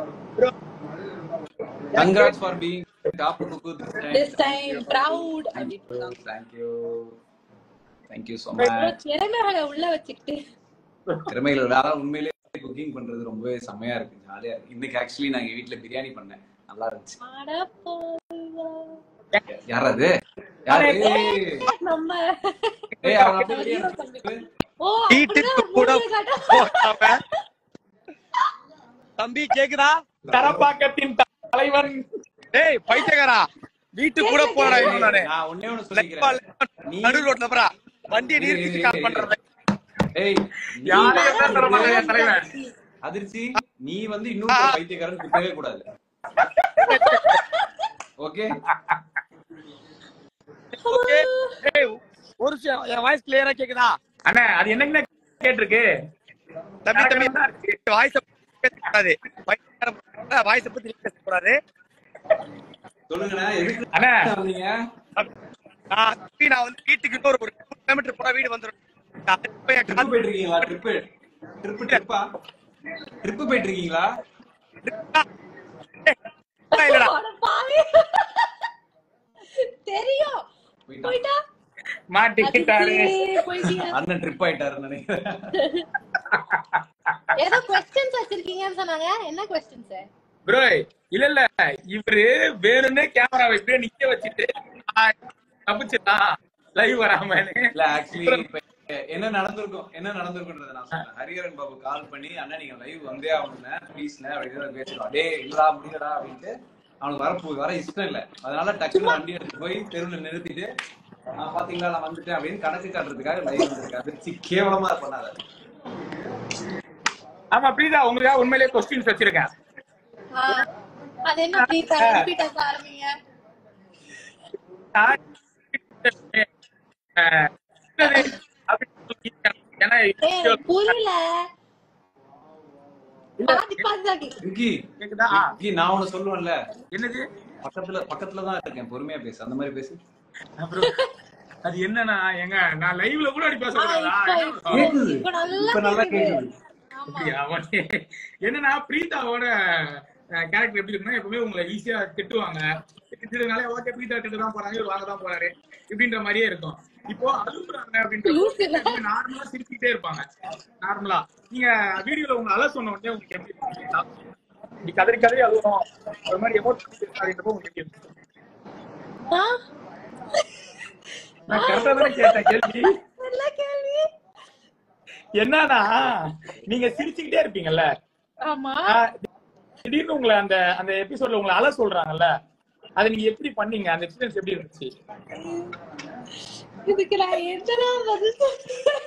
congrats for being top cook this time proud அப்படின்னு தேங்க்யூ தேங்க்யூ ஸோ இவ்வளவு மச் திறமைகளை உள்ள வச்சுக்கிட்டு திறமைகள் அதாவது உண்மையிலே குக்கிங் பண்றது ரொம்பவே செம்மையா இருக்கு ஜாலியா இருக்கு இன்னைக்கு ஆக்சுவலி நான் எங்க வீட்ல பிரியாணி பண்ணேன் நல்லா இருந்துச்சு அட போவா. யார் அது யாரு ஏய், நம்ம ஏய் அவன் அப்படியே வெளியே அனுப்பிச்சு. ஓ அப்படிதான் கூட மூஞ்சில காட்ட- தம்பி கேக்குதா தரப்பாக்கத்தின் தலைவன் டேய் பைத்தியக்காரா வீட்டுக்கு கூட போறா இன்னும் நானு நான் ஒண்ணே ஒண்ணு லெப்பா, சொல்லிக்கிறேன் லெப்பா, நீ- நடு ரோட்ல போறா வண்டியை இரு, நிறுத்திட்டு இரு, கால் இரு. பண்றது ஏய் யாரு நீ- என்ன தர மாட்டாங்க என் தலைவன் அதிர்ச்சி நீ வந்து இன்னொரு பைத்தியக்காரன் திட்டவே கூடாது ஓகே ஓகே டேய் ஒரு விஷயம் என் வாய்ஸ் கிளியரா கேக்குதா அண்ணே அது என்னங்கண்ணே கேட்டிருக்கு தம்பி தம்பி கரெக்டா இருக்கு. வாய்ஸ் பேசக்கூடாது வாய்ஸ் பத்தி பேசக்கூடாது சொல்லுங்கண்ணா எதுக்கு அண்ணே வந்தீங்க நான் தம்பி, நான் வந்து வீட்டுக்கு இன்னொரு ஒரு கிலோமீட்டர் போனா வீடு வந்துடும் ட்ரிப்பு போயிட்டு இருக்கீங்களா ட்ரிப்பு ட்ரிப்பு ட்ரிப்பா ட்ரிப்பு போயிட்டு இருக்கீங்களா இல்லடா அட பாவி. தெரியும் போயிட்டான். போயிட்டா மாட்டிக்கிட்டாரு அதிர்ச்சி, போயிட்டீங்க. அண்ணன் ட்ரிப் ஆயிட்டாருன்னு நினைக்கிறேன் ஏதோ கொஸ்டின்ஸ் வச்சிருக்கீங்கன்னு சொன்னாங்க என்ன கொஸ்டின்ஸ் ப்ரோ இல்ல இல்ல இவரு வேணும்னே கேமராவை இப்படியே நிக்க வச்சுட்டு ஆ, தப்பிச்சிட்டான் லைவ் வராமன்னு இல்ல ஆக்சுவலி இப்ப என்ன நடந்திருக்கும் என்ன நடந்திருக்குன்றத நான் சொன்னேன் ஹரிஹரன் பாபு கால் பண்ணி அண்ணா நீங்க லைவ் வந்தே ஆகணும்னே ப்ளீஸ்ண்ணே அப்படின்னு பேசுறோம் டே இல்லடா முடியலடா அப்படின்ட்டு அவனுக்கு வர வர இஷ்டம் இல்ல அதனால டக்குனு வண்டி எடுத்து போய் தெருவுல நிறுத்திட்டு நான் பாத்தீங்களா நான் வந்துட்டேன் அப்படின்னு கணக்கு காட்டுறதுக்காக லைவ் வந்திருக்கேன் அதிர்ச்சி கேவலமா பண்ணாத ஆமா பிரீதா உங்களுக்காக உண்மையிலேயே கொஸ்டின்ஸ் வச்சிருக்கேன் அது என்ன ப்ளீஸ் ரிப்பீட் ஆரம்பிங்க அஹ், என்னது அப்படின்னு சொல்லியிருக்கேன். ஏன்னா ஏய் புரியல பாதி பாதி தான் கேக்குது. விக்கி கேக்குதா? விக்கி நான் ஒண்ணு சொல்லுவேன்ல என்னது பக்கத்துல பக்கத்துல தான் இருக்கேன் பொறுமையா பேசு அந்த மாதிரி பேசு அப்புறம் அது என்னன்னா எங்க நான் லைவ்ல கூட அப்படி பேச ஆ, கூடாதா? இப்ப- என்ன இப்ப- கேக்குது. இப்ப நல்லா இப்ப நல்லா கேக்குது. கேக்குது. ஆமா. அப்படியா? உடனே என்னன்னா பிரீதாவோட கேரக்டர் எப்படி இருக்குன்னா எப்பவுமே உங்களை ஈஸியா திட்டுவாங்க திட்டுறதுனால ஓகே பிரீதா திட்டு தான் போறாங்க இவர் வாங்க தான் போறாரு இப்படின்ற மாதிரியே இருக்கும் இப்போ அழுகுறாங்க லூசு இல்ல. அப்படின்ற நார்மலா சிரிச்சுக்கிட்டே இருப்பாங்க நார்மலா நீங்க வீடியோல உங்க அழ சொன்ன உடனே உங்களுக்கு எப்படி இருக்கு? இப்படி கதறி கதறி அழுவோம் ஒரு மாதிரி எமோஷன் அப்படின்றப்போ உங்களுக்கு எப்படி இருக்கு? ஆ, நான் கரெக்டா தானே கேட்டேன் கேள்வி நல்ல கேள்வி என்னன்னா நீங்க சிரிச்சுக்கிட்டே இருப்பீங்கல்ல ஆமா ஆஹ் திடீர்னு உங்களை அந்த அந்த எபிசோட்ல உங்களை அழ சொல்றாங்கல்ல அதை நீங்க எப்படி பண்ணீங்க அந்த எக்ஸ்பீரியன்ஸ் எப்படி இருந்துச்சு இதுக்கு நான் என்னடா பதில் சொல்றது?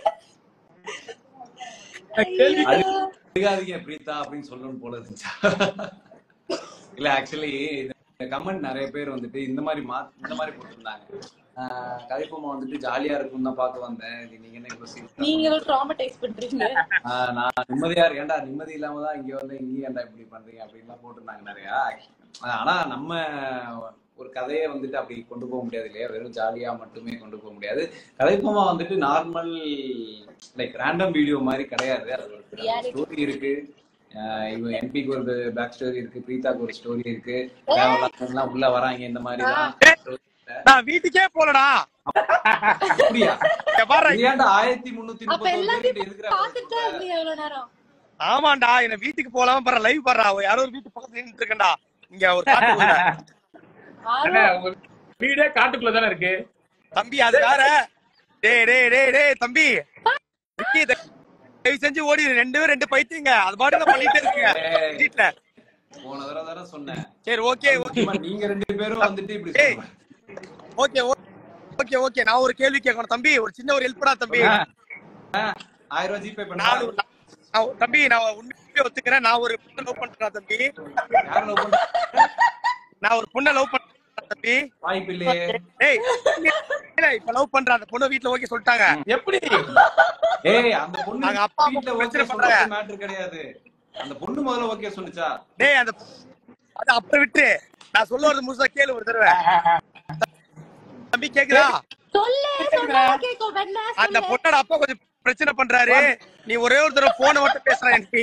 நான் கேள்வி ஐயோ. அழுகாதீங்க பிரீதா அப்படின்னு சொல்லணும் போல இருந்துச்சா இல்ல ஆக்சுவலி இந்த கமெண்ட் நிறைய பேர் வந்துட்டு இந்த மாதிரி மா இந்த மாதிரி போட்டிருந்தாங்க ஆஹ் கதைப்பொம்மா வந்துட்டு ஜாலியா இருக்கும் தான் பார்க்க வந்தேன் இது நீங்க என்ன இவ்வளவு serious ஆ நீங்களும் ட்ராமடைஸ் பண்றீங்க ஆஹ் நான் நிம்மதியா இரு- ஏன்டா நிம்மதி இல்லாம தான் இங்க வந்து இங்கேயும் ஏன்டா இப்படி பண்றீங்க அப்படின்லாம் போட்டிருந்தாங்க நிறையா ஆஹ் ஆனா நம்ம ஒரு கதையை வந்துட்டு அப்படி கொண்டு போக முடியாது இல்லையா வெறும் ஜாலியா மட்டுமே கொண்டு போக முடியாது கதைப்பொம்மா வந்துட்டு நார்மல் லைக் ரேண்டம் வீடியோ மாதிரி கிடையாது அது ஒரு Reality. ஸ்டோரி இருக்கு ஆஹ் இவன் என்பிக்கு ஒரு பேக் ஸ்டோரி இருக்கு பிரீதாக்கு ஒரு ஸ்டோரி இருக்கு தேவையில்லாதவங்கலாம் உள்ள வராங்க இந்த மாதிரி தான் நான் வீட்டுக்கே போலடா அப்படியா இங்க பாரு இது ஏன்டா ஆயிரத்தி முன்னூத்தி அப்ப முப்பத்தி எல்லாத்தையும் இருக்கிற பாத்துட்டு தான் இருந்தீங்க எவ்வளவு நேரம் ஆமாண்டா என்ன வீட்டுக்கு போலாம பாரு லைவ் பாடுறா யாரோ ஒரு வீட்டு பக்கத்துல நின்னுட்டு இருக்கேன்டா இங்க ஒரு காட்டுக்குள்ள. அண்ணா, உங்க வீடே காட்டுக்குள்ள தானே இருக்கு தம்பி அது வேற டேய் டேய் டேய் டேய் தம்பி விக்கி, தயவு தயவு செஞ்சு ஓடி ரெண்டு பேரும் ரெண்டு பைத்தியங்க அது பாட்டு நான் பண்ணிட்டே இருக்கீங்க ஏய். வீட்டுல போன தடவை தானே சொன்னேன் சரி ஓகே ஓகே சும்மா நீங்க ரெண்டு பேரும் வந்துட்டு இப்படி ஏய். சொல்லுங்க. ஓகே ஓகே ஓகே நான் ஒரு கேள்வி கேட்கணும் தம்பி ஒரு சின்ன ஒரு ஹெல்ப்டா தம்பி ஆஹ், ஆயிரம் ரூபாய் ஜிபே நான் பண்ணா ஒரு- நான் ஒரு- தம்பி நான் உண்மையிலே ஒத்துக்கிறேன் நான் ஒரு பொண்ணை லவ் பண்றேன் தம்பி யாரும் love பண்ற- நான் ஒரு பொண்ணை லவ் பண்றேன் தம்பி வாய்ப்பு இல்லையே ஏய் இல்ல, இப்ப லவ் பண்றேன் அந்த பொண்ணு வீட்ல ஓகே சொல்லிட்டாங்க எப்படி ஏய் அந்த பொண்ணு நாங்க அப்பா அம்மா வீட்ல பிரச்சனை ஓகே பண்றாங்க. சொல்றது மேட்டர் கிடையாது அந்த பொண்ணு முதல்ல ஓகே சொன்னுச்சா டேய் அந்த அது அப்புறம் விட்டு நான் சொல்ல வரது முழுசா கேளு ஒரு தடவை தம்பி கேக்குதா சொல்லு சொன்னா கேக்கும் வெண்ணா அந்த சொல்லு பொண்ணோட அப்பா கொஞ்சம் பிரச்சனை பண்றாரு நீ ஒரே ஒரு தடவை போனை மட்டும் பேசுறேன் எனக்கு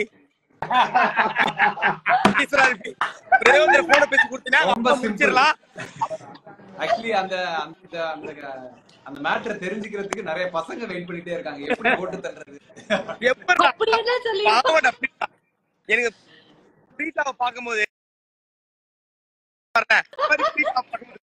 பேசுறாரு ஒரே ஒரு தடவை போனை பேசி கொடுத்தீங்கன்னா ரொம்ப அப்பா simple. முடிச்சிடலாம் ஆக்சுவலி அந்த அந்த அந்த அந்த மேட்டரை தெரிஞ்சுக்கிறதுக்கு நிறைய பசங்க வெயிட் பண்ணிட்டே இருக்காங்க எப்படி போட்டு தள்ளுறது எப்படா அப்படி என்ன சொல்லி பாவம்டா பிரீதா. எனக்கு பிரீதாவை பார்க்கும்போது வர்றேன். மாதிரி பிரீதாவை பார்க்கும்போது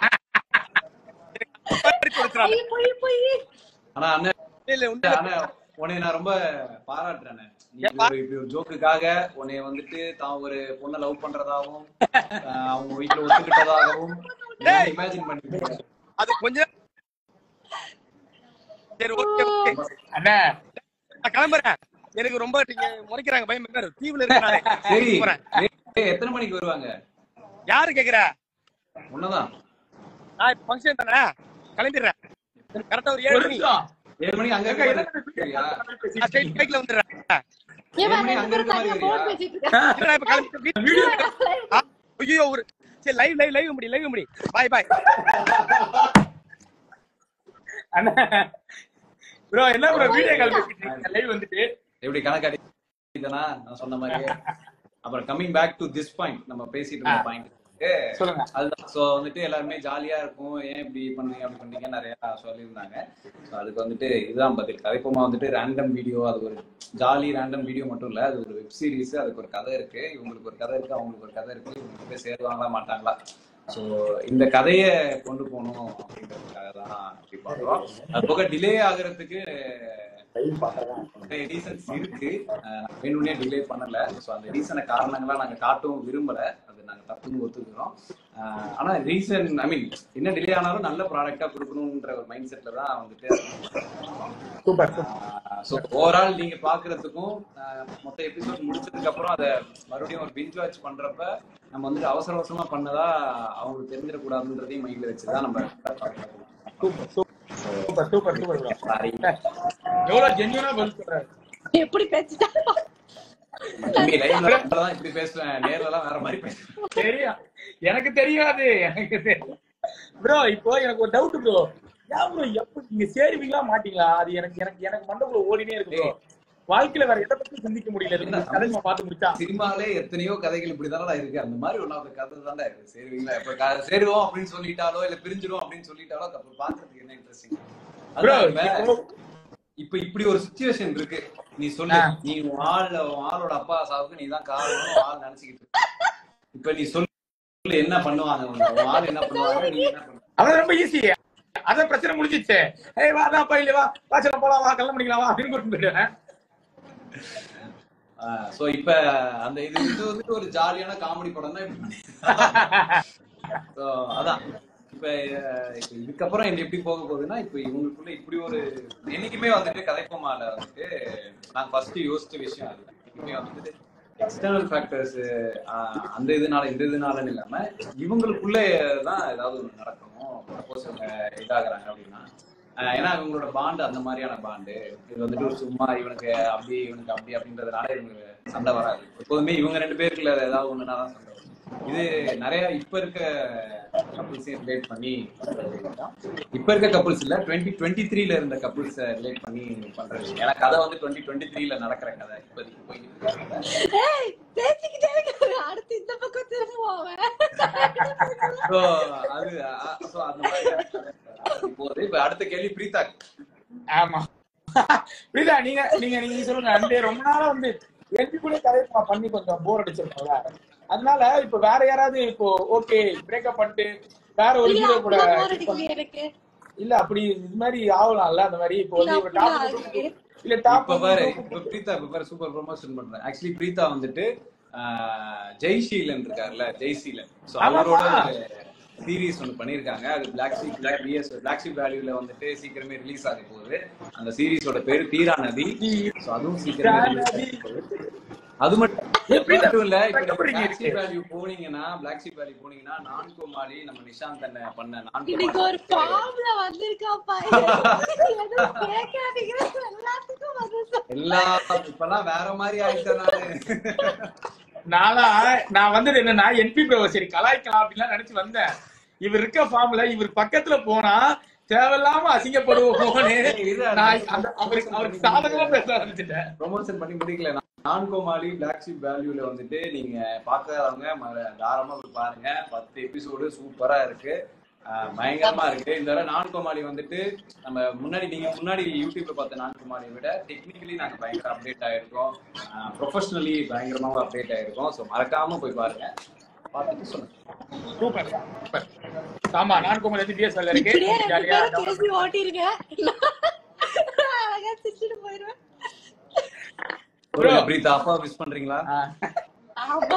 எனக்கு அந்த மாதிரி கொடுத்துறாங்க. பொய் பொய் பொய் ஆனா அண்ணன் இல்ல, இல்ல, உண்மையில ஆனா உன்னை நான் ரொம்ப பாராட்டுறேன் நீ ஏன் இப்படி ஒரு இப்படி ஒரு ஜோக்குக்காக உன்னை வந்துட்டு தான் ஒரு பொண்ணை லவ் பண்றதாகவும் ஆஹ் அவங்க வீட்டுல ஒத்துக்கிட்டதாகவும் டேய். இமேஜின் பண்ணிட்டு அது கொஞ்சம் சரி ஓகே ஓகே அண்ணா நான் கிளம்புறேன் எனக்கு ரொம்ப நீங்க முறைக்கிறாங்க பயம் இருக்காரு தீவுல இருக்கனாலே சரி போறேன் ஏய், எத்தனை மணிக்கு வருவாங்க யாரு கேக்குற உன்னதான் நான் இப்ப ஃபங்க்ஷன் தானே கிளம்பிடுறேன் கரெக்டா ஒரு ஒரு ஏழு மணி நிமிஷம் ஏழு மணி அங்க அக்கா, இருக்க என்ன மாதிரி சரியா? நான் ஸ்ட்ரைட் பைக்ல வந்துடுறேன் ஏன் ஏழு மணி ரெண்டு அங்க பேரும் இருக்க தனியா மாதிரி போன் வரியா? பேசிட்டு இருக்காங்க இல்ல, நான் இப்ப கிளம்பி வீடியோ ஐயோ ஒரு சரி லைவ் லைவ் லைவ் முடி லைவ் முடி பாய் பாய் அண்ணா ப்ரோ என்ன ப்ரோ வீடியோ கால் பேசிட்டு லைவ் வந்துட்டு எப்படி கணக்காடிதானா நான் சொன்ன மாதிரியே அப்புறம் coming back to this point நம்ம பேசிட்டு இருந்த பாயிண்ட் சொல்லுங்க அதுதான் ஸோ வந்துட்டு எல்லாருமே ஜாலியா இருக்கும் ஏன் இப்படி பண்ணீங்க அப்படி பண்ணீங்க நிறைய சொல்லியிருந்தாங்க ஸோ அதுக்கு வந்துட்டு இதுதான் பதில் கதைப்பமா வந்துட்டு ரேண்டம் வீடியோ அது ஒரு ஜாலி ரேண்டம் வீடியோ மட்டும் இல்ல அது ஒரு வெப் சீரிஸ் அதுக்கு ஒரு கதை இருக்கு இவங்களுக்கு ஒரு கதை இருக்கு அவங்களுக்கு ஒரு கதை இருக்கு இவங்க போய் சேருவாங்களா மாட்டாங்களா ஸோ இந்த கதையை கொண்டு போகணும் அப்படின்றதுக்காக தான் அப்படி பார்க்குறோம் அது போக டிலே ஆகுறதுக்கு ரீசன்ஸ் இருக்கு அஹ் வேணும்னே டிலே பண்ணல ஸோ அந்த ரீசனை காரணங்களா நாங்க காட்டவும் விரும்பல அது நாங்க தப்புன்னு ஒத்துக்கிறோம் அஹ் ஆனா ரீசன் ஐ மீன் என்ன டிலே ஆனாலும் நல்ல ப்ராடக்டா கொடுக்கணுன்ற ஒரு மைண்ட் செட்ல தான் வந்துட்டு சூப்பர் ஸோ ஓவரால் நீங்க பாக்குறதுக்கும் அஹ் மொத்த எபிசோட் முடிச்சதுக்கு அப்புறம் அதை மறுபடியும் ஒரு பிஞ்ச் வாட்ச் பண்றப்ப நம்ம வந்துட்டு அவசர அவசரமா பண்ணதா அவங்களுக்கு தெரிஞ்சிடக்கூடாதுன்றதையும் மைண்ட்ல வச்சுதான் நம்ம super super super super bro sorry எவ்வளவு ஜென்யூனா பதில் சொல்றாரு எப்படி பேசிட்டா லைவ்ல தான் இப்படி பேசுவேன் நேர்ல எல்லாம் வேற மாதிரி பேசுவேன் தெரியும் எனக்கு தெரியாது எனக்கு தெரியும் ப்ரோ இப்போ எனக்கு ஒரு டவுட் ப்ரோ ஏன் ப்ரோ எப்ப நீங்க சேருவீங்களா மாட்டீங்களா அது எனக்கு எனக்கு எனக்கு மண்டபுல ஓடினே இருக்கு ப்ரோ வாழ்க்கையில வேற எதை பத்தி சிந்திக்க முடியல இந்த கதை நம்ம பார்த்து முடிச்சா சினிமாலே எத்தனையோ கதைகள் இப்படிதானடா இருக்கு அந்த மாதிரி ஒன்னாவது கதை தான்டா இருக்கு சேருவீங்களா இப்ப க- சேருவோம் அப்படின்னு சொல்லிட்டாலோ இல்ல பிரிஞ்சிடும் அப்படின்னு சொல்லிட்டாலோ அப்ப பாக்குறதுக்கு என்ன இன்ட்ரெஸ்டிங் ப்ரோ இப்ப இப்படி ஒரு சுச்சுவேஷன் இருக்கு நீ சொல்லு ஆ. நீ உன் ஆள் உன் ஆளோட அப்பா சாவுக்கு நீ தான் காரணம் உன் ஆள் நினைச்சுக்கிட்டு இருக்க. இப்ப நீ சொல்லு என்ன பண்ணுவாங்க உன்னை? உன் ஆள் என்ன பண்ணுவாங்க நீ என்ன பண்ணுவ அதான் ரொம்ப ஈஸி அதான் பிரச்சனை முடிஞ்சிச்சு ஏய் வா தான் பையில வா வாசல போலாம் வா கல்யாணம் பண்ணிக்கலாம் வா அப்படின்னு கூட்டிட்டு போயிடுவேன் சோ இப்ப அந்த இது இது வந்துட்டு ஒரு ஜாலியான காமெடி படம் தான் இப்ப So, அதான் இப்ப அஹ், இப்ப இதுக்கப்புறம் என்ன எப்படி போக போகுதுன்னா இப்ப இவங்களுக்குள்ள இப்படி ஒரு என்னைக்குமே வந்துட்டு கதைப்பமால வந்துட்டு நான் ஃபர்ஸ்ட் யோசிச்ச விஷயம் அது எப்பவுமே வந்துட்டு எக்ஸ்டர்னல் ஃபேக்டர்ஸ் அந்த இதுனால இந்த இதுனாலன்னு இல்லாம இவங்களுக்குள்ள தான் ஏதாவது ஒண்ணு நடக்கணும் சப்போஸ் இவங்க இதாகிறாங்க அப்படின்னா அஹ், ஏன்னா இவங்களோட பாண்டு அந்த மாதிரியான பாண்டு இது வந்துட்டு ஒரு சும்மா இவனுக்கு அப்படி இவனுக்கு அப்படி அப்படின்றதுனால இவங்க சண்டை வராது எப்போதுமே இவங்க ரெண்டு பேருக்குள்ள ஏதாவது ஒண்ணுனா தான் சண்டை வரும் இது நிறைய இப்ப இருக்க கப்புள்ஸையும் ரிலேட் பண்ணி பண்றது இதுதான். இப்ப இருக்க கப்புள்ஸ் இல்ல டுவெண்ட்டி டுவெண்ட்டி த்ரீல இருந்த கப்புள்ஸ் ரிலேட் பண்ணி பண்றது ஏன்னா கதை வந்து டுவெண்ட்டி டுவெண்ட்டி த்ரீல நடக்கிற கதை இப்போதைக்கு போயிட்டு இருக்க கதை ஏய் பேசிக்கிட்டே இருக்காரு அடுத்து இந்த பக்கம் திரும்புவோம் அவன் So, அது அ- so அந்த மாதிரி கதை போகுது இப்ப அடுத்த கேள்வி பிரீதா ஆமா புரியுதா நீங்க நீங்க நீங்க சொல்லுங்க அந்த ரொம்ப நாளா வந்து எனக்கு கூட கதை ப- பண்ணி கொஞ்சம் போர் அடிச்சிருக்கோம்ல அதனால இப்ப வேற யாராவது இப்போ ஓகே பிரேக்கப் பண்ணிட்டு வேற ஒரு இல்ல ஹீரோ கூட அப்படிலாம் போர் இது பண்ண- அடிக்கலையே எனக்கு இல்ல அப்படி இது மாதிரி ஆகலாம்ல அந்த மாதிரி இப்போ வந்து இல்ல, இப்ப அப்படிலாம் டாப் ஆகலையே. இல்ல டாப் இப்ப பாரு இப்ப பிரீதா இப்ப பாரு சூப்பர் ப்ரொமோஷன் பண்றேன் ஆக்சுவலி பிரீதா வந்துட்டு ஆஹ், ஜெய்ஷீலன் இருக்காருல்ல ஜெய்சீலன் சோ ஆமாமா. அவரோட சீரிஸ் ஒன்று பண்ணியிருக்காங்க அது Black Sheep Black BS Black Sheep வேல்யூல வந்துட்டு சீக்கிரமே ரிலீஸ் ஆக போகுது அந்த சீரிஸோட பேரு தீரா நதி So அதுவும் சீக்கிரமே release ஆக போகுது. அது மட்டும் எப்படி மட்டும் இல்ல இப்ப கண்டுபிடிங்க பிளாக் இருக்கு. ஷீப் வேல்யூ போனீங்கன்னா பிளாக் ஷீப் வேல்யூ போனீங்கன்னா நான் கோமாளி நம்ம நிஷாந்த் அண்ணன் பண்ண நான் இன்னைக்கு ஒரு ஃபார்ம்ல வந்திருக்காப்பா எதுவும் கேட்காதீங்க எல்லாத்துக்கும் பதில் சொல்லு. எல்லா இப்பெல்லாம் வேற மாதிரி ஆயிட்டேன் நானு நானா நான் வந்தது என்னன்னா என்பி ப்ரோ சரி கலாய்க்கலாம் அப்படின்லாம் நினைச்சு வந்தேன் இவர் இருக்க ஃபார்ம்ல இவர் பக்கத்துல போனா தேவையில்லாம அசிங்கப்படுவோமோன்னு நான் அந்த அவருக்கு அவருக்கு சாதகமா பேச ஆரம்பிச்சிட்டேன் ப்ரொமோஷன் பண்ணி முடிக்கல நான் நான் கோமாளி பிளாக் ஷிப் வேல்யூல வந்துட்டு நீங்க பார்க்காதவங்க ம- தாராளமா போய் பாருங்க பத்து எபிசோடு சூப்பரா இருக்கு ஆஹ் பயங்கரமா இருக்கு இந்த தடவை நான் கோமாளி வந்துட்டு நம்ம முன்னாடி நீங்க முன்னாடி யூடியூப்ல பார்த்த நான் கோமாளியை விட டெக்னிக்கலி நாங்க பயங்கர அப்டேட் ஆயிருக்கோம் ப்ரொஃபஷனலி பயங்கரமாவும் அப்டேட் ஆயிருக்கோம் ஸோ மறக்காம போய் பாருங்க பார்த்துட்டு சொல்லுங்க சூப்பர் சூப்பர் ஆமா நான் கோமல் வந்து பிஎஸ்எல் இருக்கு இப்படியே ரெண்டு ஜாலியா பேரும் பேசி ஓட்டிருங்க அழகா சிரிச்சுட்டு போயிருவேன் சொல்லுங்க பிரீதா அப்பா மிஸ் பண்றீங்களா ஆமா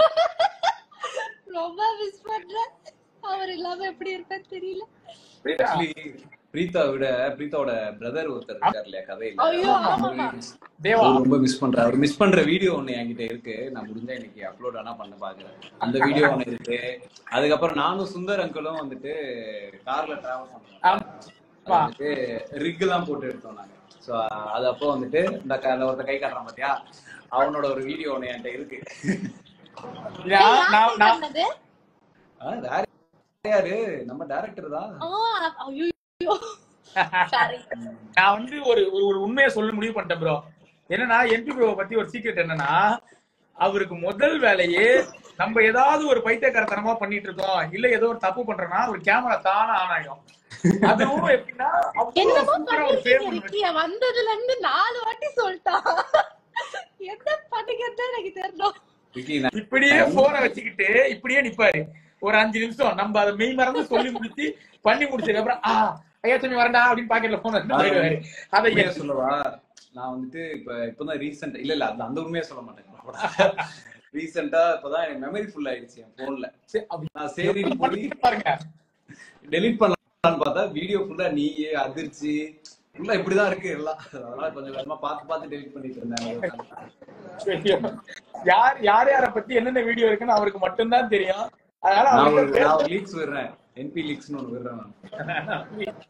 ரொம்ப மிஸ் பண்றேன் அவர் இல்லாம எப்படி இருப்பேன்னு தெரியல ஆக்சுவலி பிரீதா விட பிரீதாவோட பிரதர் ஒருத்தர் இருக்கார் இல்லையா கதையில ஐயோ, ஆமாமா. தேவா அவர் ரொம்ப மிஸ் பண்றாரு அவர் மிஸ் பண்ற வீடியோ ஒண்ணு என்கிட்ட இருக்கு நான் முடிஞ்சா இன்னைக்கு அப்லோட் ஆனா பண்ண பாக்குறேன் அந்த வீடியோ ஒண்ணு இருக்கு அதுக்கப்புறம் நானும் சுந்தர் அங்கிளும் வந்துட்டு கார்ல டிராவல் பண்றோம் ஆமா. அது வந்துட்டு ரிக் எல்லாம் போட்டு எடுத்தோம் நாங்க சோ அது அப்போ வந்துட்டு இந்த க- அந்த ஒருத்த கை காட்டுறான் பாத்தியா அவனோட ஒரு வீடியோ ஒண்ணு என்கிட்ட இருக்கு நான் நான் நான் பண்ணது ஆ, வேற யாரு நம்ம டைரக்டர் தான் ஆ ஐயோ சாரி நான் வந்து ஒரு ஒரு ஒரு உண்மையை சொல்ல முடிவு பண்ணிட்டேன் ப்ரோ என்னன்னா எம்பி ப்ரோ பத்தி ஒரு சீக்ரெட் என்னன்னா அவருக்கு முதல் வேலையே நம்ம ஏதாவது ஒரு பைத்தியக்காரத்தனமா பண்ணிட்டு இருக்கோம் இல்ல ஏதோ ஒரு தப்பு பண்றோம்னா ஒரு கேமரா தானே ஆன் ஆகும் அதுவும் எப்படின்னா அவ்வளவு என்னமோ சூப்பரா ஒரு பண்ணிருக்கீங்க frame ஒண்ணு ரிக்கிய வந்ததுல இருந்து நாலு வாட்டி சொல்லிட்டான் என்ன பண்ணுகிறது எனக்கு தெரியணும் விக்கி, நான் இப்படியே போனை வச்சுக்கிட்டு இப்படியே நிப்பாரு ஒரு அஞ்சு நிமிஷம் நம்ம அதை மெய் மறந்து சொல்லி முடிச்சு பண்ணி முடிச்சதுக்கு அப்புறம் ஆ ஐயா துணி வரண்டா அப்படின்னு பாக்கெட்ல போன போயிடுவாரு அதை உண்மையா சொல்லவா நான் வந்துட்டு இப்ப இப்பதான் ரீசெண்ட் இல்ல இல்ல அந்த அந்த உண்மையா சொல்ல மாட்டேன் ரீசெண்டா இப்பதான் எனக்கு மெமரி ஃபுல் ஆயிடுச்சு என் போன்ல நான் சரி போய் பாருங்க டெலீட் பண்ணலாம்னு பார்த்தா வீடியோ ஃபுல்லா நீ அதிர்ச்சி ஃபுல்லா இப்படிதான் இருக்கு எல்லாம் அதனால கொஞ்சம் கொஞ்சமா பார்த்து பார்த்து டெலீட் பண்ணிட்டு இருந்தேன் யார் யார் யார பத்தி என்னென்ன வீடியோ இருக்குன்னு அவருக்கு மட்டும்தான் தெரியும் அதனால நான் அவருக்கு ஒரு நான் லீக்ஸ் விடுறேன் என்பி லீக்ஸ்னு ஒன்று விடுறேன் நான்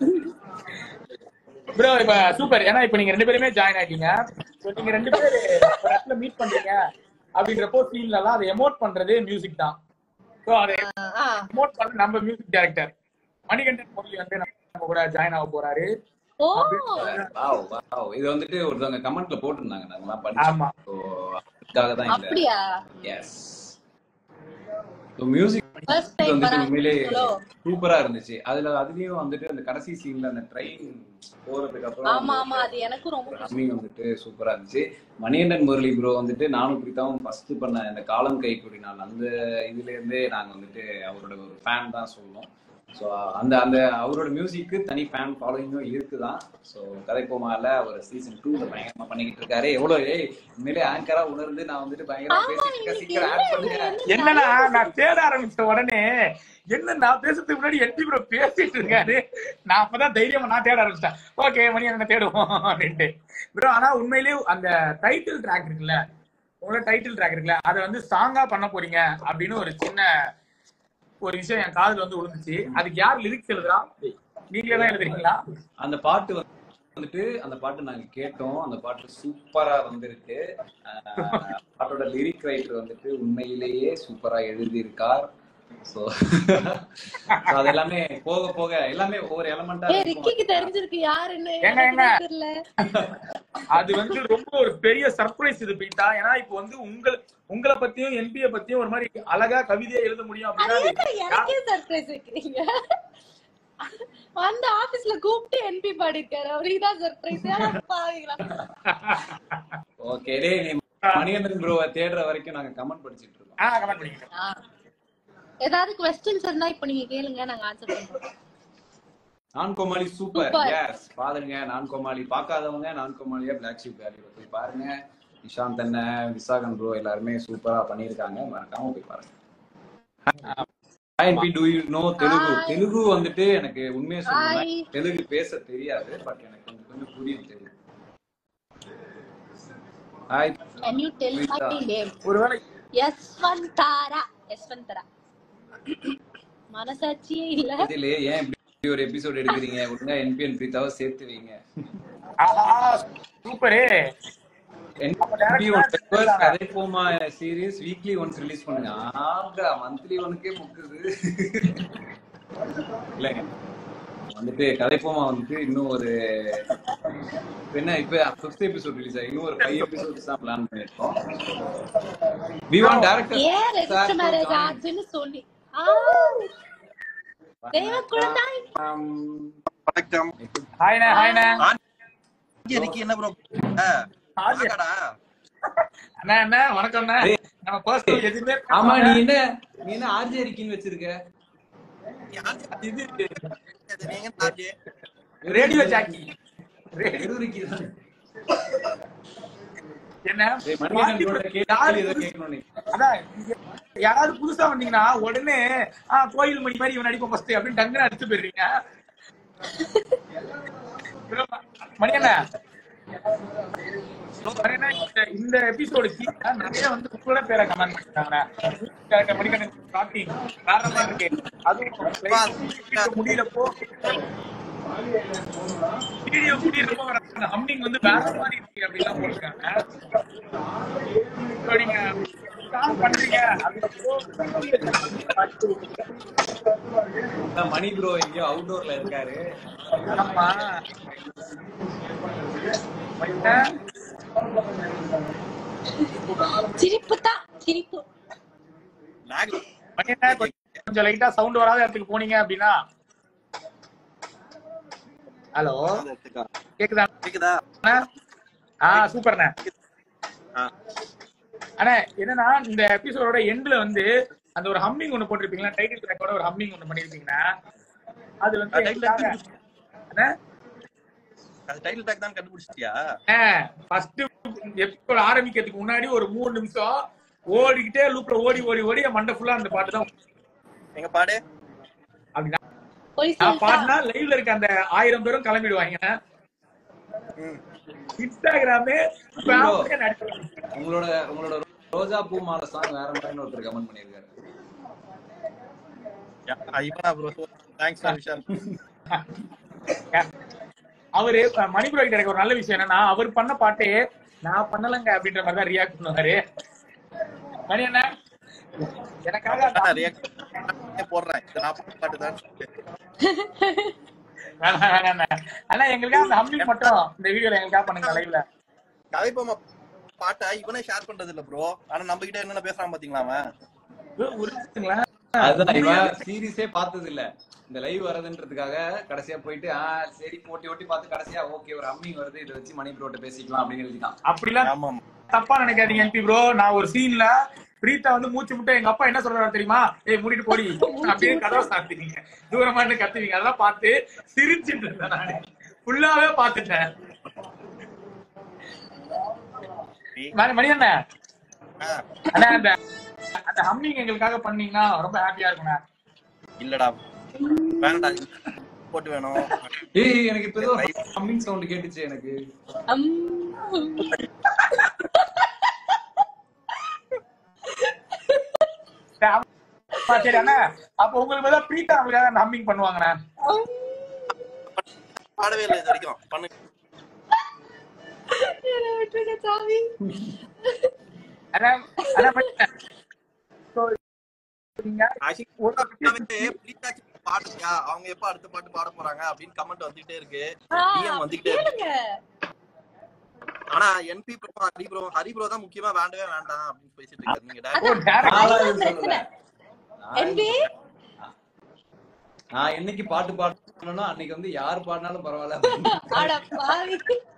ப்ரோ இப்ப சூப்பர் ஏன்னா இப்ப நீங்க ரெண்டு பேருமே ஜாயின் ஆகிட்டீங்க So, நீங்க ரெண்டு பேரும் ஒரு இடத்துல மீட் பண்றீங்க அப்படின்றப்போ சீன்ல எல்லாம் அதை எமோட் பண்றதே மியூசிக் தான் ஸோ அதை ஆ எமோட் பண்ண நம்ம மியூசிக் டைரக்டர் மணிகண்டன் முரளி வந்து நம்ம கூட ஜாயின் ஆக போறாரு ஓ வாவ் வாவ் இது வந்துட்டு ஒருத்தவங்க கமெண்ட்ல போட்டிருந்தாங்க நாங்கலாம் ஆமா. படிச்சோம் ஸோ அதுக்காக தான் இந்த அப்படியா எஸ் மியூசிக் First time வந்துட்டு வராங்க உண்மையிலே hello. சூப்பரா இருந்துச்சு அதுல அதுலயும் வந்துட்டு அந்த கடைசி சீன்ல அந்த ட்ரெயின் போறதுக்கு அப்புறம் ஆமா ஆமா அது எனக்கும் ரொம்ப பிடிக்கும் ரம்மிங் வந்துட்டு சூப்பரா இருந்துச்சு மணிகண்டன் முரளி ப்ரோ வந்துட்டு நானும் பிரித்தாவும் ஃபர்ஸ்ட் பண்ண இந்த காலம் கைக்குடி நாள் அந்த இதுல இருந்தே நாங்க வந்துட்டு அவரோட ஒரு ஃபேன் தான் சொல்லுவோம் ஸோ அந்த அந்த அவரோட மியூசிக்கு தனி ஃபேன் ஃபாலோயிங்கும் இருக்குதான் ஸோ கதைப்போமால அவர் சீசன் டூல பயங்கரமா பண்ணிக்கிட்டு இருக்காரு எவ்வளவு ஏய் உண்மையிலே ஆங்கரா உணர்ந்து நான் வந்துட்டு பயங்கரமா பேசிட்டு இருக்கேன் சீக்கிரம் ஆட் பண்ணுங்க என்னன்னா நான் தேட ஆரம்பிச்ச உடனே என்ன நான் பேசுறதுக்கு முன்னாடி எட்டி ப்ரோ பேசிட்டு இருக்காரு நான் அப்பதான் தைரியமா நான் தேட ஆரம்பிச்சிட்டேன் ஓகே மணி என்ன தேடுவோம் அப்படின்ட்டு ப்ரோ ஆனா உண்மையிலேயே அந்த டைட்டில் ட்ராக் இருக்குல்ல உங்களோட டைட்டில் ட்ராக் இருக்குல்ல அதை வந்து சாங்கா பண்ண போறீங்க அப்படின்னு ஒரு சின்ன ஒரு விஷயம் என் காதுல வந்து விழுந்துச்சு அதுக்கு யார் லிரிக்ஸ் எழுதுறா நீங்களே தான் எழுதுறீங்களா அந்த பாட்டு வந்து- வந்துட்டு அந்த பாட்டு நாங்க கேட்டோம் அந்த பாட்டு சூப்பரா வந்திருக்கு ஆஹ் பாட்டோட லிரிக் ரைட்டர் வந்துட்டு உண்மையிலேயே சூப்பரா எழுதியிருக்கார் ஸோ அது எல்லாமே போக போக எல்லாமே ஒவ்வொரு எலமெண்டா ஏ ரிக்கிக்கு தெரிஞ்சிருக்கு யாருன்னு ஏங்க, எனக்கு ஏங்க. தெரியல அது வந்து ரொம்ப ஒரு பெரிய சர்ப்ரைஸ் இது பீட்டா ஏன்னா இப்போ வந்து உங்கள் உங்களை பத்தியும் என்பிய பத்தியும் ஒரு மாதிரி அழகா கவிதையா எழுத முடியும் அது அப்படின்னா என்ன எனக்கே சர்ப்ரைஸ் வைக்கிறீங்க வந்து ஆபீஸ்ல கூப்பிட்டு என்பி பாடிருக்காரு அவருக்கு தான் சர்ப்ரைஸ் பாவீங்களா ஓகே டேய் நீ மணிகண்டன் ப்ரோவை தேடுற வரைக்கும் நாங்க கமெண்ட் படிச்சிட்டு இருக்கோம் ஆ கமெண்ட் பண்ணிக்கிறேன் ஆ. ஏதாவது கொஸ்டின்ஸ் இருந்தா இப்ப நீங்க கேளுங்க நாங்க ஆன்சர் பண்றோம் நான் கோமாளி சூப்பர் Super. எஸ் பாருங்க நான் கோமாளி பார்க்காதவங்க நான் கோமாளியா பிளாக் ஷீப் வேலையில போய் பாருங்க நிஷாந்த் அண்ணன் விசாகன் ப்ரோ எல்லாருமே சூப்பரா பண்ணியிருக்காங்க மறக்காம போய் பாருங்க hi do you know Telugu Hi. Telugu வந்துட்டு எனக்கு உண்மையா சொல்லணும்னா Hi. தெலுங்கு பேச தெரியாது பட் எனக்கு கொஞ்சம் கொஞ்சம் புரியும் Telugu hi can you tell my name ஒருவேளை யஸ்வந்தாரா யஸ்வந்தரா மனசாட்சியே இல்ல இதுல ஏன் இப்படி ஒரு எபிசோட் எடுக்கிறீங்க ஒழுங்கா என்பிஎன் பிரீத்தாவை சேர்த்து வைங்க சூப்பரே NP ஒன் first கதை போமா சீரிஸ் வீக்லி ஒன்ஸ் ரிலீஸ் பண்ணுங்க ஆகா மந்த்லி ஒனுக்கே முக்குது இல்லைங்க வந்துட்டு கதை போமா வந்துட்டு இன்னும் ஒரு இப்ப என்ன இப்ப ஃபிஃப்த் எபிசோட் ரிலீஸ் ஆகி இன்னும் ஒரு ஃபைவ் எபிசோட்ஸ் தான் பிளான் பண்ணிருக்கோம் வி வாண்ட் ஏன் ரெஜிஸ்டர் மேரேஜ் டேரக்டர் ஆச்சுன்னு சொல்லி ஆ, தெய்வ குழந்தாய் வணக்கம் ஹாய்ண்ணே ஹாய்ண்ணே இங்க இருக்கி என்ன ப்ரோ ஆஜி. அண்ணா அண்ணா வணக்கம் அண்ணா நம்ம பர்சனல் எதுவுமே ஆமா நீ என்ன நீ என்ன ஆர்ஜே ரிக்கின்னு வச்சிருக்க இது நீங்க நாஜே. ரேடியோ ஜாக்கி வெறும் ரிக்கி தான் என்ன டேய், மணிகண்டன் கூட கேள்வி யாரு ஏதோ புதுசு- கேட்கணும் நீ அதான் இங்க யாராவது புதுசா வந்தீங்கன்னா உடனே ஆ கோயில் மணி மாதிரி இவன் நடிப்போம் ஃபர்ஸ்ட் அப்படின்னு டங்குன்னு அடிச்சு போயிருவீங்க மணியண்ணா மணியண்ணா, இந்த- இந்த எபிசோடுக்கு நிறைய வந்து உங்களோட பேரை கமெண்ட் பண்ணிட்டாங்க மணிக்கண்ணன் ஷாக்கிங் வேற மாதிரி இருக்கு அதுவும் முடியலப்போ வீடியோ முடியறப்போ வர அந்த ஹம்மிங் வந்து வேற மாதிரி இருக்கு அப்படிலாம் போட்டிருக்காங்க இப்போ நீங்க ஸ்டார்ட் பண்றீங்க அதான் மணி ப்ரோ எங்கேயோ அவுட்டோர்ல இருக்காரு ஆமா மச்சான், சிரிப்பு தான் சிரிப்பு மணியண்ணா, கொஞ்சம் கொஞ்சம் லைட்டா சவுண்ட் வராத இடத்துக்கு போனீங்க அப்படின்னா ஹலோ கேக்குதா கேக்குதா அண்ணா? ஆ சூப்பர்ண்ணே ஆ. அண்ணா என்னன்னா இந்த எபிசோடோட எண்ட்ல வந்து அந்த ஒரு ஹம்மிங் ஒண்ணு போட்டிருப்பீங்களா டைட்டில் ட்ராக்கோட ஒரு ஹம்மிங் ஒண்ணு பண்ணிருப்பீங்கன்னா அது வந்து ஆ, title track எங்களுக்காக- அண்ணா அது டைட்டில் ட்ராக் தான் கண்டுபிடிச்சிட்டியா ஃபர்ஸ்ட் எபிசோட் ஆரம்பிக்கிறதுக்கு முன்னாடி ஒரு மூணு நிமிஷம் ஓடிக்கிட்டே லூப்ல ஓடி ஓடி ஓடி என் மண்டை ஃபுல்லா அந்த பாட்டு தான் எங்க பாடு அப்படின்னா போய் நான் சொல்லிட்டா பாடினா லைவ்ல இருக்க அந்த ஆயிரம் பேரும் கிளம்பிடுவாங்க இன்ஸ்டாகிராமே ஃபேமிலியா நடிப்பாங்க. உங்களோட உங்களோட ரோஜா பூ மாலை சாங் வேற மாதிரி ஒருத்தர் கமெண்ட் பண்ணியிருக்காரு இவனா ப்ரோ தேங்க்ஸ் ஃபார் விஷால் அவரு அஹ், மணிபுரம் கிட்ட எனக்கு ஒரு நல்ல விஷயம் என்னன்னா அவர் பண்ண பாட்டே நான் பண்ணலங்க அப்படின்ற மாதிரி தான் ரியாக்ட் பண்ணுவாரு மணி என்ன எனக்காக அந்த- ரியாக்ட் போடுறேன் இது நான் பண்ண பாட்டு தான் வேணாம், வேணாம், வேணாம். அண்ணா எங்களுக்காக அந்த ஹம்மிங் மட்டும் இந்த வீடியோல எங்களுக்காக பண்ணுங்க லைவ்ல கதைப்போமா பாட்டை இவனே ஷேர் பண்றது இல்ல ப்ரோ ஆனா நம்ம கிட்ட என்னென்ன பேசுறான் பாத்தீங்களா அவன் உருட்டுங்களா அதுதான் இவன் சீரிஸே பார்த்தது இல்ல இந்த லைவ் வரதுன்றதுக்காக கடைசியா போயிட்டு ஆ சரி ஓட்டி ஓட்டி பார்த்து கடைசியா ஓகே ஒரு அம்மிங் வருது இதை வச்சு மணி ப்ரோட்ட பேசிக்கலாம் அப்படின்னு எழுதிட்டான் அப்படிலாம் ஆமா தப்பா நினைக்காதீங்க எம்பி ப்ரோ நான் ஒரு சீன்ல பிரீத்தா வந்து மூச்சு முட்டை எங்க அப்பா என்ன சொல்றாரு தெரியுமா ஏய் மூடிட்டு போடி அப்படின்னு கதவை சாத்துவீங்க தூரமா இருந்து கத்துவீங்க அதெல்லாம் பார்த்து சிரிச்சிட்டு இருந்தேன் நானு ஃபுல்லாவே பாத்துட்டேன் மணி மணி அண்ணா ஆ, அண்ணா அந்த அந்த ஹம்மிங் எங்களுக்காக பண்ணீங்கன்னா ரொம்ப ஹாப்பியா இருக்குண்ணா இல்லடா வேண்டாம் போட்டு வேணும் ஏய் எனக்கு இப்ப ஏதோ அம்மிங் சவுண்ட் கேட்டுச்சு எனக்கு அம். ஆ, சரி அண்ணா அப்ப உங்களுக்கு பதிலா பிரீத்தா அவங்களுக்காக அந்த ஹம்மிங் பண்ணுவாங்கண்ணா அம். பாடவே இல்லை இது வரைக்கும் பண்ணு என்னை விட்டுருங்க சாமி அண்ணா அண்ணா மணி அண்ணா. So, நீங்க ஒரு பாடுறியா அவங்க எப்ப அடுத்த பாட்டு பாட போறாங்க அப்படின்னு கமெண்ட் வந்துகிட்டே இருக்கு ஆ, DM வந்துகிட்டே இருக்கு கேளுங்க ஆனா NP bro Hari bro Hari bro தான் முக்கியமா வேண்டவே வேண்டாம் அப்படின்னு பேசிட்டு இருக்காரு நீங்க direct- ஓ டேரக்ட் நான்லாம் அதுதான் எதுவும் சொல்லல. பிரச்சனை. நான் என்பி நான் என்னைக்கு பாட்டு பாடணும்னோ அன்னைக்கு வந்து யார் பாடினாலும் பரவாயில்ல அட பாவி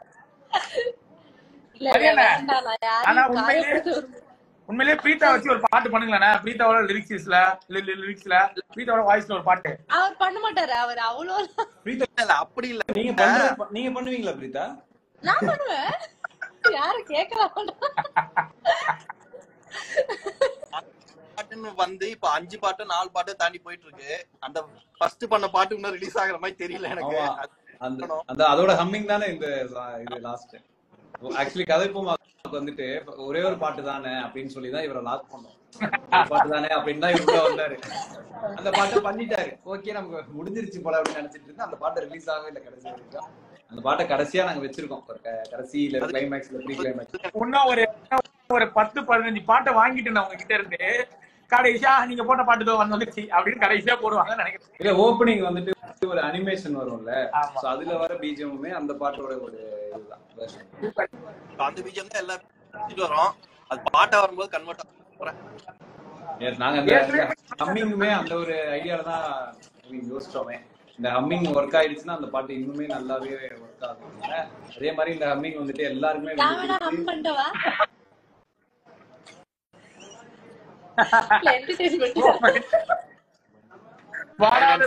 இல்ல அது இல்ல, என்ன? வேண்டாம் நான் ஆனா யாரையும் உண்மையிலே- காயப்படுத்த விரும்பல. உண்மையிலேயே பிரீத்தா வச்சு ஒரு பாட்டு பண்ணுங்களேண்ணா பிரீத்தாவோட லிரிக்ஸ்ல லிரிக்ஸ்ல பிரீத்தாவோட வாய்ஸ்ல ஒரு பாட்டு அவர் பண்ண மாட்டாரு அவர் அவ்வளோ பிரீதா இல்ல அப்படி இல்ல நீங்க பண்ற நீங்க பண்ணுவீங்களா பிரீதா நான் பண்ணுவேன் யாரு கேக்கலாம் பாட்டுன்னு வந்து இப்ப அஞ்சு பாட்டு நாலு பாட்டு தாண்டி போயிட்டு இருக்கு அந்த ஃபர்ஸ்ட் பண்ண பாட்டு இன்னும் ரிலீஸ் ஆகுற மாதிரி தெரியல எனக்கு ஆமா. அது அந்த பண்ணணும். அந்த அதோட ஹம்மிங் தானே இந்த சா- இது லாஸ்ட் ஆக்சுவலி கதைப்புமாக்கு வந்துட்டு ஒரே ஒரு பாட்டு தானே அப்படின்னு சொல்லி தான் இவரை லாக் பண்ணோம் ஒரு பாட்டு தானே அப்படின்னு தான் இவருள்ள வந்தாரு அந்த பாட்டை பண்ணிட்டாரு ஓகே நமக்கு முடிஞ்சிருச்சு போல அப்படின்னு நினைச்சிட்டு இருந்தா அந்த பாட்டை ரிலீஸ் ஆகவே இல்லை கடைசி வரைக்கும் அந்த பாட்டை கடைசியா நாங்க வச்சிருக்கோம் ஒரு க- கடைசியில கிளைமேக்ஸ்ல ப்ரீ கிளைமேக்ஸ் இன்னும் ஒரு ஒரு பத்து பதினஞ்சு பாட்டை வாங்கிட்டு நான் உங்ககிட்ட இருந்து கடைசியா நீங்க போட்ட பாட்டு தான் வந்து வந்துச்சு அப்படின்னு கடைசியா போடுவாங்கன்னு நினைக்கிறேன் இல்ல ஓப்பனிங் வந்துட்டு ஒரு அனிமேஷன் வரும்ல ஆமா. சோ அதுல வர பீஜமுமே அந்த பாட்டோட ஒரு இதுதான் version. இப்ப அந்த பீஜம் தான் எல்லாம் பேசிட்டு வரோம் அது பாட்டா வரும்போது கன்வெர்ட் ஆகுறேன் Yes, நாங்க அந்த ஹம்மிங்குமே அந்த ஒரு ஐடியால தான் I mean, யோசிச்சோமே இந்த ஹம்மிங் ஒர்க் ஆயிடுச்சுன்னா அந்த பாட்டு இன்னுமே நல்லாவே ஒர்க் ஆகும் அதே மாதிரி இந்த ஹம்மிங் வந்துட்டு எல்லாருக்குமே நான் வேணா வந்து ஹம் பண்ணிட்டவா என்டர்டைன்மெண்ட் வாடாத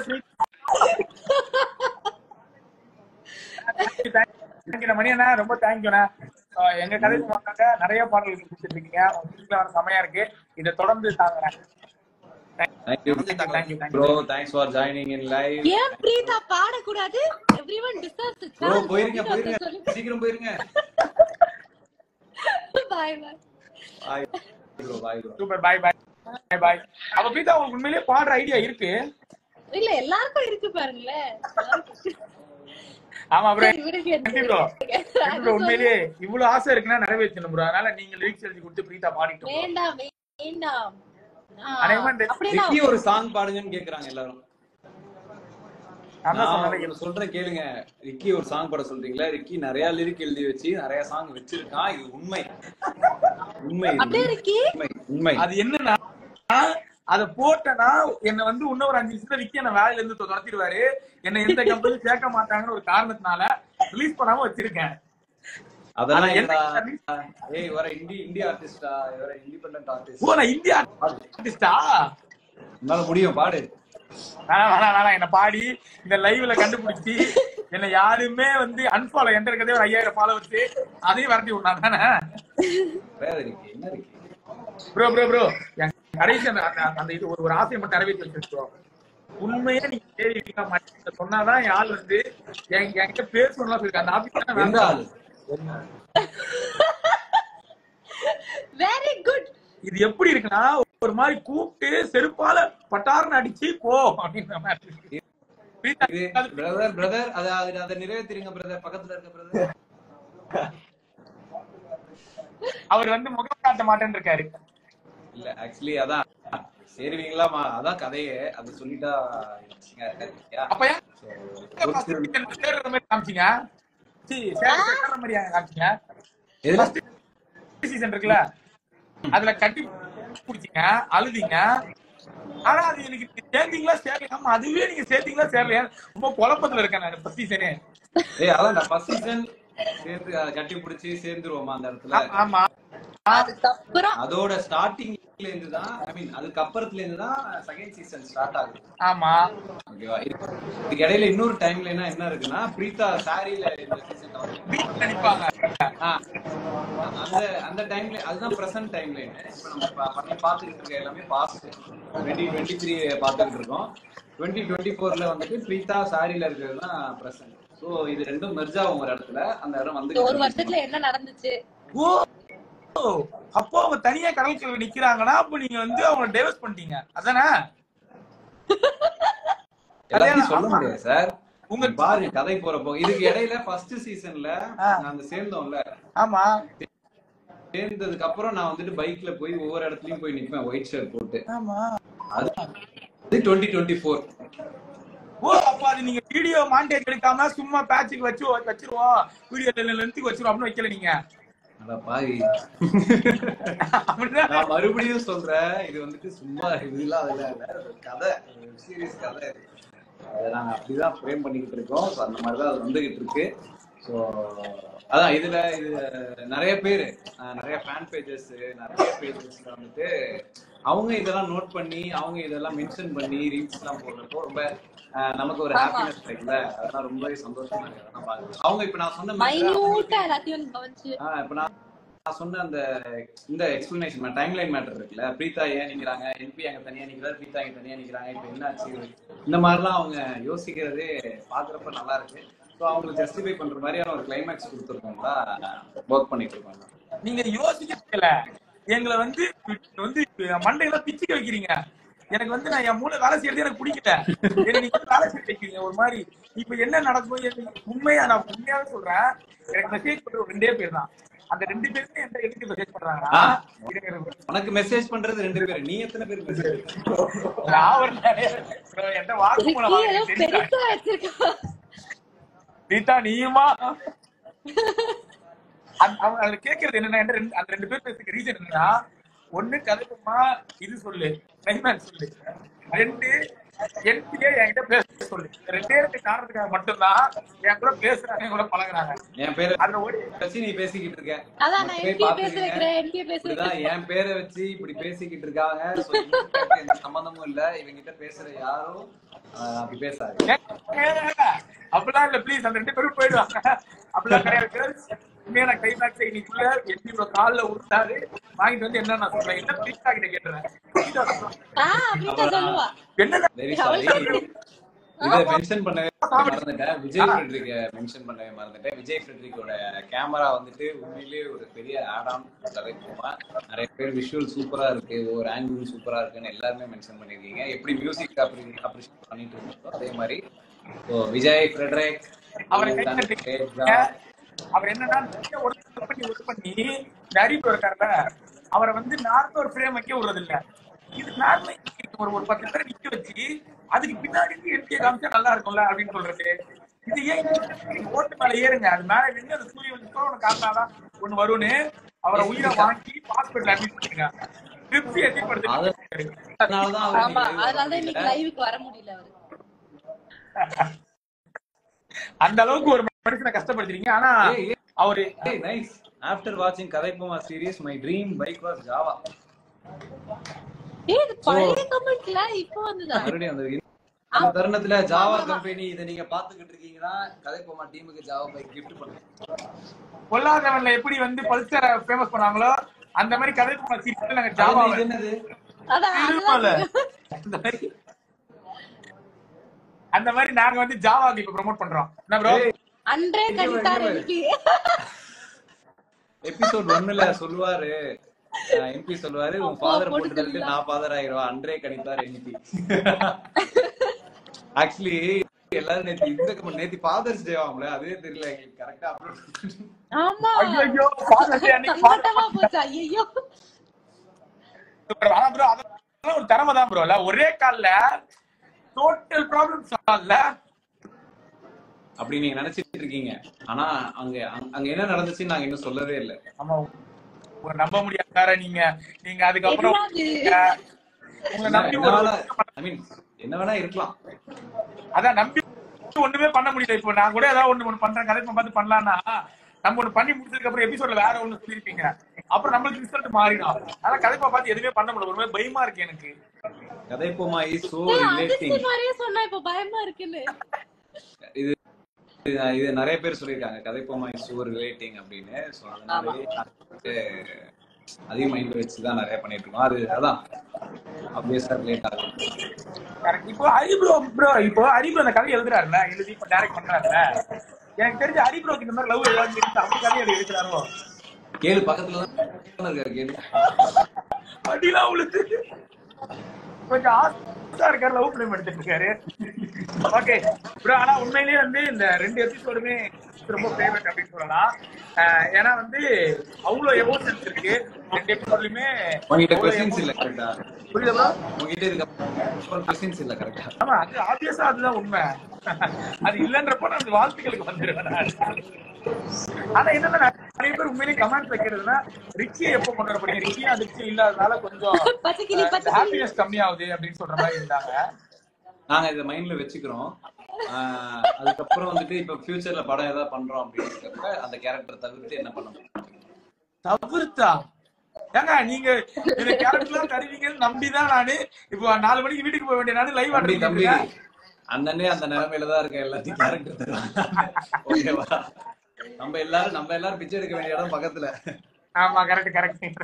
தேங்க்யூ மணி அண்ணா ரொம்ப தேங்க்யூண்ணா அஹ் எங்க கதைக்கு வந்தாங்க நிறைய பாடல்கள் கொடுத்துட்டு இருக்கீங்க உங்க வீட்டுல வர செமையா இருக்கு இதை தொடர்ந்து தாங்குறேன் Thank you, Thank you, thank you. bro. Thanks for joining in live. ஏன் பிரீதா பாடக்கூடாது everyone deserves the Bro, chance போயிருங்க போயிருங்க சீக்கிரம் போயிருங்க bye bye Bye, bro. Bye, bro. Super bye bye bye bye அப்ப பிரீதா உங்களுக்கு உண்மையிலேயே பாடுற ஐடியா இருக்கு இல்ல எல்லாருக்கும் இருக்கு பாருங்களேன் ஆமா ப்ரோ சரி, விடுங்க. நன்றி ப்ரோ நன்றி ப்ரோ உண்மையிலேயே இவ்வளவு ஆசை இருக்குன்னா நிறைவேற்றணும் ப்ரோ அதனால நீங்க லிரிக்ஸ் எழுதி கொடுத்து பிரீதா பாடிட்டு bro. வேண்டாம் வேண்டாம் ஆ, அநேகமா இந்த- அப்படின்னா ரிக்கி ஒரு சாங் பாடுங்கன்னு கேக்குறாங்க எல்லாரும் நான் தான் நான் சொன்னேன் ஒண்ணு சொல்றேன் கேளுங்க ரிக்கி ஒரு சாங் பாட சொல்றீங்களா ரிக்கி நிறைய லிரிக் எழுதி வச்சு நிறைய சாங் வச்சிருக்கான் இது உண்மை உண்மை இது அப்படியே இருக்கி உண்மை உண்மை அது என்னன்னா அத போட்டனா என்ன வந்து இன்னொரு அஞ்சு நிமிஷத்துல விக்கி என்ன வேலையில இருந்து துரத்திடுவாரு என்ன எந்த கம்பெனி சேர்க்க மாட்டாங்கன்னு ஒரு காரணத்தினால ரிலீஸ் பண்ணாம வச்சிருக்கேன் அதெல்லாம் ஆனா என்ன என்னடா ஏய் வர இந்தி இந்தியா ஆர்டிஸ்டா வர இண்டிபெண்டன்ட் ஓ ஆர்டிஸ்ட் நான் இந்தியா ஆர்டிஸ்டா உன்னால முடியும் பாடு வேணாம் வேணாம் வேணாம் என்ன பாடி இந்த லைவ்ல கண்டுபிடிச்சி என்ன யாருமே வந்து அன்ஃபாலோ என்கிட்ட இருக்கிறதே ஒரு ஐயாயிரம் ஃபாலோவர்ஸ் அதையும் வரட்டி விடலாம் தானே வேற இருக்கு என்ன இருக்கு ப்ரோ ப்ரோ ப்ரோ என் கடைசி அந்த அந்த- அந்த இது ஒரு ஒரு ஆசையை மட்டும் நிறைவேற்றி வச்சிருக்கோம் உண்மையா நீங்க கேள்வி மாட்டீங்க சொன்னாதான் என் ஆள் வந்து என் என்கிட்ட பேசணும்லாம் சொல்லிருக்காங்க அந்த ஆபீஸ் எந்த ஆளு வெரி குட் இது எப்படி இருக்குன்னா ஒரு மாதிரி கூப்பிட்டு செருப்பால பட்டார்னு அடிச்சு போ அப்படின்ற மாதிரி இருக்கு. பிரீதா, இது பிரதர் பிரதர் அத அத அத நிறைவேற்றிருங்க பிரதர் பக்கத்துல இருக்க பிரதர் அவர் வந்து முகம் காட்ட மாட்டேன்னு இருக்காரு இல்ல ஆக்சுவலி அதான் சேருவீங்களா மா- அதான் கதையே அது சொல்லிட்டா interesting-ஆ இருக்காது இல்லையா? அப்ப ஏன் So, ஒரு சில- சேர்ற மாதிரி காமிச்சீங்க சீ, சேர- சேர்ற மாதிரி ஏன் காமிச்சீங்க எதுல? சீசன் இருக்குல்ல அதுல கட்டி புடிச்சீங்க அழுதீங்க ஆனா அது எனக்கு நீங்க சேர்ந்தீங்களா சேரலையாம அதுவே நீங்க சேர்த்தீங்களா சேரலையா ரொம்ப குழப்பத்துல இருக்கேன் நான் ஃபர்ஸ்ட் சீசனே ஏய் அதான் ஃபர்ஸ்ட் சீசன் சேர்ந்து அதை கட்டி பிடிச்சி சேர்ந்துருவோமா அந்த இடத்துல ஆமா அதுக்கப்புறம் அதோட ஸ்டார்டிங்ல இருந்து தான் ஐ மீன் அதுக்கு அப்புறத்துல இருந்து தான் செகண்ட் சீசன் ஸ்டார்ட் ஆகுது ஆமா ஓகேவா இதுக்கு இடையில இன்னொரு டைம்ல என்ன இருக்குன்னா பிரீதா சாரியில இந்த சீசன் வீட்டுல நிப்பாங்க அந்த அந்த டைம்ல அதுதான் பிரசன்ட் டைம்ல இப்ப நம்ம பா- பண்ணி பாத்துக்கிட்டு இருக்க எல்லாமே பாஸ்ட் டுவெண்ட்டி டுவெண்ட்டி த்ரீ பாத்துக்கிட்டு இருக்கோம் டுவெண்ட்டி டுவெண்ட்டி ஃபோர்ல வந்துட்டு பிரீதா சாரியில இருக்கிறது தான் பிரசன்ட் ஸோ இது ரெண்டும் மெர்ஜ் ஆகும் ஒரு இடத்துல அந்த இடம் வந்து ஒரு வருஷத்துல என்ன நடந்துச்சு ஓ ஓ, அப்போ அவங்க தனியா கடற்கரை நிக்கிறாங்கன்னா அப்ப நீங்க வந்து அவங்க டைவர்ஸ் பண்ணிட்டீங்க அதானே எல்லாத்தையும் சொல்ல ஆமா. முடியாது சார் உங்க- உங்க பாருங்க கதை போறப்போ இதுக்கு இடையில ஃபர்ஸ்ட் சீசன்ல ஆ. நாங்க சேர்ந்தோம்ல ஆமா சேர்ந்ததுக்கு அப்புறம் நான் வந்துட்டு பைக்ல போய் ஒவ்வொரு இடத்துலயும் போய் நிப்பேன் ஒயிட் ஷர்ட் போட்டு ஆமா அது டுவெண்ட்டி டுவெண்ட்டி ஃபோர் ஓ அப்ப அது நீங்க வீடியோ மாண்டேஜ் எடுக்காம சும்மா பேட்சுக்கு வச்சு வச்சிருவோம் வீடியோ லென்த்துக்கு வச்சிருவோம் அப்படின்னு வைக்கல நீங்க அட பாவி அப்படிதான் நான் மறுபடியும் சொல்றேன் இது வந்துட்டு சும்மா இதெல்லாம் அதுல இல்ல ஒரு கதை சீரியஸ் கதை இது. அதை நாங்க அப்படிதான் ஃப்ரேம் பண்ணிக்கிட்டு இருக்கோம் So, அந்த மாதிரி தான் அது வந்துகிட்டு இருக்கு ஸோ அதான் இதுல இது நிறைய பேர் நிறைய ஃபேன் பேஜஸ் நிறைய பேஜஸ்ல வந்துட்டு அவங்க இதெல்லாம் நோட் பண்ணி அவங்க இதெல்லாம் மென்ஷன் பண்ணி ரீல்ஸ் எல்லாம் போடுறப்போ ரொம்ப அஹ், நமக்கு ஒரு ஹாப்பினஸ் கிடைக்கல அதெல்லாம் ரொம்பவே சந்தோஷமா இருக்கு அதெல்லாம் பார்க்க அவங்க இப்ப நான் சொன்ன மாதிரி மைன்யூட்டா எல்லாத்தையும் கவனிச்சு ஆஹ் இப்ப நான் நான் சொன்ன அந்த இந்த எக்ஸ்பிளனேஷன் டைம்லைன் மேட்டர் இருக்குல்ல பிரீதா ஏன் நிக்கிறாங்க என்பி அங்க தனியா நிக்கிறாரு பிரீதா அங்க தனியா நிக்கிறாங்க இப்ப என்ன ஆச்சு இந்த மாதிரிலாம் அவங்க யோசிக்கிறதே பாக்குறப்ப நல்லா இருக்கு ஸோ அவங்களுக்கு ஜஸ்டிஃபை பண்ற மாதிரியான ஒரு கிளைமேக்ஸ் கொடுத்துருக்கோங்களா ஒர்க் பண்ணிட்டு இருக்கோம் நீங்க யோசிக்கல எங்களை வந்து வந்து மண்டையில பிச்சுக்க வைக்கிறீங்க எனக்கு வந்து நான் என் மூளை வேலை செய்யறது எனக்கு பிடிக்கல எனக்கு நீங்க வந்து வேலை செய்ய வைக்கிறீங்க ஒரு மாதிரி இப்ப என்ன நடக்கும் எனக்கு உண்மையா நான் உண்மையாவே சொல்றேன் எனக்கு மெசேஜ் பண்ற ஒரு ரெண்டே பேர் தான் அந்த ரெண்டு பேருமே என்கிட்ட எதுக்கு மெசேஜ் பண்றாங்கன்னா ஆ. இருங்க, இருங்க. உனக்கு மெசேஜ் பண்றது ரெண்டு பேரும் நீ எத்தனை பேர் மெசேஜ் நான் ஒரு நிறைய- என்கிட்ட வாக்குமூலம் ரிக்கி ஏதோ வாங்கி தெரியுதா? பெருசா வச்சிருக்கா ரீதா நீயுமா அந்த- அவங்க அதுல கேக்குறது என்னன்னா என்கிட்ட ரெண்டு- அந்த ரெண்டு பேர் பேசுறதுக்கு ரீசன் என்னன்னா ஒண்ணு கதைக்குமா இது சொல்லு கிளைமேக்ஸ் சொல்லு ரெண்டு என்பிஏ என்கிட்ட பேச சொல்லு இந்த ரெண்டே ரெண்டு காரணத்துக்காக மட்டும்தான் என் கூட பேசுறாங்க என் கூட பழகுறாங்க என் பேரை அதுல ஒரு வச்சு நீ பேசிக்கிட்டு இருக்க அதான் நான் மக்களே என்கிட்ட பேச பாத்துக்கங்க. வைக்கிறேன் என்கிட்ட பேச இப்படிதான் வைக்கிறேன் என் பேரை வச்சு இப்படி பேசிக்கிட்டு இருக்காங்க So, இவங்களுக்கு எந்த சம்பந்தமும் இல்ல இவங்க கிட்ட பேசுற யாரும் ஆஹ், அப்படி பேசாது அப்படிலாம் இல்ல ப்ளீஸ் அந்த ரெண்டு பேரும் போயிடுவாங்க அப்படிலாம் கிடையாது girls. உண்மையான கிளைமேக்ஸ் இன்னைக்குள்ள எப்படி ஒரு கால்ல உருட்டாரு வாங்கிட்டு வந்து என்ன நான் சொல்றேன் என்ன பிரீதா கிட்ட கேட்டுறேன் பிரீதா சொல்றா, ஆ பிரீதா சொல்லுவா என்ன வெரி சாரி இதை மென்ஷன் பண்ணவே மறந்துட்டேன் விஜய் ஃப்ரெட்ரிக்க மென்ஷன் பண்ணவே மறந்துட்டேன் விஜய் ஃப்ரெட்ரிக்கோட கேமரா வந்துட்டு உண்மையிலேயே ஒரு பெரிய ஆட் ஆன் தலைப்புமா நிறைய பேர் விஷுவல் சூப்பரா இருக்கு ஒவ்வொரு ஆங்கிள் சூப்பரா இருக்குன்னு எல்லாருமே மென்ஷன் பண்ணிருக்கீங்க எப்படி மியூசிக் அப்படி அப்ரிஷியேட் பண்ணிட்டு இருக்கோம் அதே மாதிரி So, விஜய் ஃப்ரெட்ரிக் அவரை கை தட்டி அவர் என்னன்னா நிறைய ஒர்க் பண்ணி ஒர்க் பண்ணி இந்த அறிவு இருக்காருல்ல அவரை வந்து நார்மல் ஒரு ஃப்ரேம் வைக்க விடுறது இல்ல இது நார்மல் ஒரு ஒரு பத்து பேரை நிக்க வச்சு அதுக்கு பின்னாடி எட்டிய காமிச்சா நல்லா இருக்கும்ல அப்படின்னு சொல்றது இது ஏன் நீங்க ஓட்டு மேல ஏறுங்க அது மேல நின்று அந்த சூரிய வந்து உனக்கு காட்டினாதான் ஒண்ணு வரும்னு அவரை உயிரை வாங்கி ஹாஸ்பிட்டல் அட்மிட் பண்ணுங்க திருப்தி எட்டிப்படுத்து அதனாலதான் ஆமா அவர் அதனாலதான் இன்னைக்கு லைவுக்கு வர முடியல அவரு அந்த அளவுக்கு ஒரு மனுஷனை கஷ்டப்படுத்துறீங்க ஆனா ஏய், ஏய். அவரு Hey, nice. After watching கதைப்போமா series, my dream bike was Java. ஏய் இது பழைய கமெண்ட்ல இப்போ வந்துதா மறுபடியும் வந்திருக்கு. அந்த தருணத்துல ஜாவா கம்பெனி இதை நீங்க பாத்துக்கிட்டு இருக்கீங்கன்னா கதைப்போமா டீமுக்கு ஜாவா பைக் gift பண்ணுங்க பொல்லாதவன்ல எப்படி வந்து பல்சரை ஃபேமஸ் பண்ணாங்களோ அந்த மாதிரி கதை சீரியல் நாங்க அது ஜாவா இது என்னது அதான் திருமல அதுதான் அந்த மாதிரி அந்த மாதிரி நாங்க வந்து ஜாவாக்கு இப்ப ப்ரோமோட் பண்றோம் என்ன ப்ரோ ஏய், அன்றே கணித்தார் எனக்கு எபிசோட் ஒண்ணுல சொல்லுவாரு எம்பி சொல்லுவாரு உன் அப்பா, ஃபாதர் போட்டு போட்டு தள்ளிட்டு தள்ளிடலாம். நான் ஃபாதர் ஆயிடுவா அன்றே கணித்தார் எம்பி ஆக்சுவலி எல்லாரும் நேத்து இந்த comment- நேத்து ஃபாதர்ஸ் டே ஆகும்ல அதுவே தெரியல எங்களுக்கு கரெக்டா அப்லோட் ஆமா ஐயோ ஃபாதர் டே அன்னைக்கு father சங்கட்டமா போச்சு ஐயோ ஆனா ப்ரோ அதெல்லாம் ஒரு திறமை தான் ப்ரோ ஒரே கால்ல டோட்டல் ப்ராப்ளம் சால்வ்ல அப்படி நீங்க நினைச்சிட்டு இருக்கீங்க ஆனா அங்க அங்க- அங்க என்ன நடந்துச்சுன்னு நாங்க இன்னும் சொல்லவே இல்லை ஆமா உங்களை நம்ப முடியாது வேற நீங்க நீங்க அதுக்கப்புறம் என்னது? உங்களை என்ன நம்பி என்ன ஒரு வேணா ஐ மீன் என்ன வேணா இருக்கலாம் அதான் நம்பி ஒண்ணுமே பண்ண முடியல இப்போ நான் கூட ஏதாவது ஒண்ணு ஒண்ணு பண்றேன் கதை பார்த்து பண்ணலாம்னா நம்ம ஒண்ணு பண்ணி முடிச்சதுக்கு அப்புறம் எபிசோட்ல வேற ஒண்ணு சொல்லிருப்பீங்க அப்புறம் நம்மளுக்கு ரிசல்ட் மாறிடும் அதான் கதைப்பா பார்த்து எதுவுமே பண்ண முடியல ஒரு மாதிரி பயமா இருக்கு எனக்கு கதைப்போமா இஸ் சோ ஏய், ரிலேட்டிங் அதிர்ச்சி மாதிரியே சொன்னா இப்ப பயமா இருக்குன்னு இது இது இது நிறைய பேர் சொல்லியிருக்காங்க கதைப்போமா இஸ் சோ ரிலேட்டிங் அப்படின்னு ஸோ அதனாலே வந்துட்டு அதே மைண்ட் வச்சு தான் நிறைய பண்ணிட்டு இருக்கோம் அது அதான் ஆப்வியஸா ரிலேட் ஆகும் Correct. இப்போ ஹரி ப்ரோ ப்ரோ இப்போ ஹரி ப்ரோ அந்த கதை எழுதுறாருல எழுதி இப்போ டைரக்ட் பண்றாருல எனக்கு தெரிஞ்ச ஹரி ப்ரோக்கு இந்த மாதிரி லவ் ஏதாவது இருக்கு அப்படி கதை எழுதி எடுக்கிறாரோ கேளு பக்கத்துல தான் இருக்காரு கேளு அடிலாம் அவளுக்கு கொஞ்சம் ஆசா இருக்காரு லவ் ஃபிலிம் எடுத்துட்டு இருக்காரு ஓகே ப்ரோ ஆனா உண்மையிலேயே வந்து இந்த ரெண்டு எபிசோடுமே ரொம்ப ஃபேவரட் அப்படின்னு சொல்லலாம் அஹ் ஏன்னா வந்து அவ்வளவு எமோஷன்ஸ் இருக்கு ரெண்டு எபிசோட்லயுமே உங்ககிட்ட கொஸ்டின்ஸ் இல்ல கரெக்டா புரியுது ப்ரோ உங்ககிட்ட இருக்க கொஸ்டின்ஸ் இல்ல கரெக்டா ஆமா அது ஆப்வியஸா அதுதான் உண்மை அது இல்லன்றப்ப நான் அந்த வாழ்த்துக்களுக்கு வந்துடுவேன் நான். ஆனா என்னன்னா நிறைய பேர் உண்மையிலேயே கமெண்ட் வைக்கிறதுனா ரிச்சியை எப்போ கொண்டு வர போறீங்க ரிச்சியும் அதிர்ச்சி இல்லாதனால கொஞ்சம் பச்சைக்கிளி பச்சைக்கிளி ஹாப்பினஸ் கம்மியாகுது அப்படின்னு சொல்ற மாதிரி இருந்தாங்க நாங்க இதை மைண்ட்ல வச்சுக்கிறோம் ஆஹ் அதுக்கப்புறம் வந்துட்டு இப்ப ஃபியூச்சர்ல படம் ஏதாவது பண்றோம் அப்படின்றப்ப அந்த கேரக்டர் தவிர்த்து என்ன பண்ண முடியும் தவிர்த்தா ஏங்க நீங்க இந்த கேரக்டர்லாம் தருவீங்கன்னு நம்பிதான் நானு இப்போ நாலு மணிக்கு வீட்டுக்கு போக வேண்டிய நானு லைவ் தம்பி தம்பி ஆடுறேன் அண்ணனே அந்த நிலைமையில தான் இருக்க எல்லாத்தையும் கேரக்டர் தருவாங்க ஓகேவா நம்ம எல்லாரும் நம்ம எல்லாரும் பிச்சை எடுக்க வேண்டிய இடம் பக்கத்துல ஆமா கரெக்ட் கரெக்ட்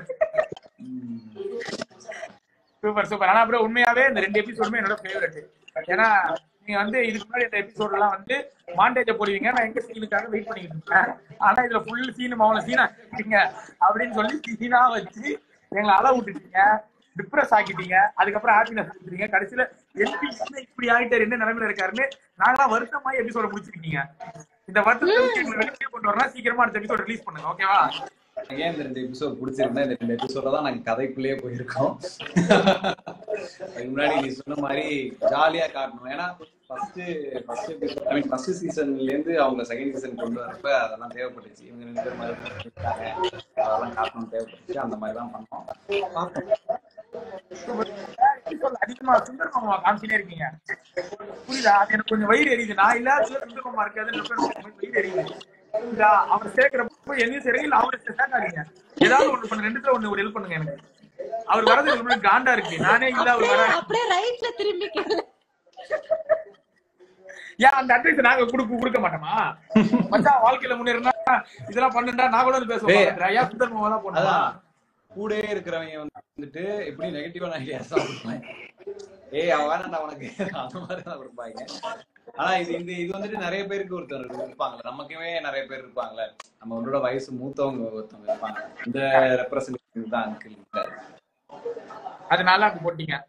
சூப்பர் சூப்பர் ஆனா அப்புறம் உண்மையாவே இந்த ரெண்டு எபிசோடுமே என்னோட ஃபேவரட் ஏன்னா நீங்க வந்து இதுக்கு முன்னாடி இந்த எபிசோட் எல்லாம் வந்து மாண்டேஜ போடுவீங்க நான் எங்க சீனுக்காக வெயிட் பண்ணிட்டு இருப்பேன் ஆனா இதுல ஃபுல் சீனு மௌன சீனா இருக்கீங்க அப்படின்னு சொல்லி சீனா வச்சு எங்களை அள விட்டுட்டீங்க டிப்ரெஸ் ஆக்கிட்டீங்க அதுக்கப்புறம் ஹாப்பினஸ் கொடுத்துட்டீங்க கடைசியில எப்படி என்ன இப்படி ஆயிட்டாரு என்ன நிலைமையில இருக்காருன்னு நாங்களாம் வருத்தமா எபிசோட முடிச்சிருக்கீங்க இந்த வருத்தத்தை வச்சு எங்களை வெளியே கொண்டு வரலாம் சீக்கிரமா அடுத்த எபிசோட் ரிலீஸ் பண்ணுங்க ஓகேவா ஏன் இந்த ரெண்டு எபிசோட் பிடிச்சிருந்தா இந்த ரெண்டு எபிசோட தான் நாங்க கதைக்குள்ளேயே போயிருக்கோம் அதுக்கு முன்னாடி நீ சொன்ன மாதிரி ஜாலியா காட்டணும் ஏன்னா first first episode I mean first சீசன்ல இருந்து அவங்க செகண்ட் சீசன் கொண்டு வரப்ப அதெல்லாம் தேவைப்பட்டுச்சு இவங்க ரெண்டு பேரும் மாதிரி இருக்காங்க அதெல்லாம் காட்டணும் தேவைப்பட்டுச்சு அந்த மாதிரி தான் பண்ணோம் பார்த்தோம். episode அதிகமா சுந்தரமாமா காமிச்சிட்டே இருக்கீங்க புரியுதா அது எனக்கு கொஞ்சம் வயிறு எரியுது நான் இல்லாத சுந்தரமாமா இருக்காதுன்னு எனக்கு வயிறு எரியுது புரியுதா அவர் சேர்க்கிறப்ப என்னையும் சரி இல்ல அவரை சேர்க்காதீங்க ஏதாவது ஒண்ணு பண்ணு ரெண்டுத்துல ஒண்ணு ஒரு ஹெல்ப் பண்ணுங்க எனக்கு அவர் வரது எனக்கு முன்னாடி காண்டா இருக்கு நானே இல்ல அவர் வர அப்படியே ரைட்ல திரும்பி கேளு. ஏன் அந்த அட்வைஸ் நாங்க கொடுக்க கொடுக்க மாட்டோமா மச்சான் வாழ்க்கையில முன்னேறினா இதெல்லாம் பண்ணுடா நான் கூட வந்து டேய். பேசுவேன் ஐயா சுந்தர் மாமா தான் போனா அதான் கூடயே இருக்கிறவங்க வந்துட்டு எப்படி நெகட்டிவான ஐடியாஸ் தான் கொடுப்பாங்க ஏய் அவன் வேணாண்டா உனக்கு அந்த மாதிரி தான் கொடுப்பாங்க ஆனா இது இந்த இது வந்துட்டு நிறைய பேருக்கு ஒருத்தர் இருப்பாங்கல்ல நமக்குமே நிறைய பேர் இருப்பாங்கல்ல நம்மளோட வயசு மூத்தவங்க ஒருத்தவங்க இருப்பாங்க இந்த ரெப்ரசன்டேட்டிவ் தான் அங்கிள் இல்ல அது நல்லா இருக்கு போட்டீங்க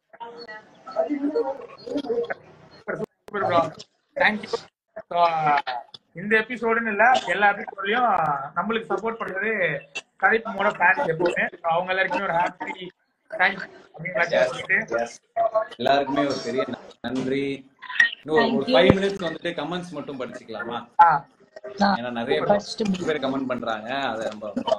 சூப்பர் ப்ரோ தேங்க்யூ இந்த எபிசோடுன்னு இல்ல எல்லா எபிசோட்லயும் நம்மளுக்கு சப்போர்ட் பண்றது கதைப்போட ஃபேன்ஸ் எப்பவுமே So, அவங்க எல்லாருக்குமே ஒரு ஹாப்பி தேங்க்ஸ் அப்படின்னு சொல்லிட்டு Yes. எல்லாருக்குமே ஒரு பெரிய நன்றி இன்னும் ஒரு- ஒரு ஃபைவ் மினிட்ஸ் வந்துட்டு கமெண்ட்ஸ் மட்டும் படிச்சுக்கலாமா ஆ, ஏன்னா நிறைய பேர் கமெண்ட் பண்றாங்க அதை நம்ம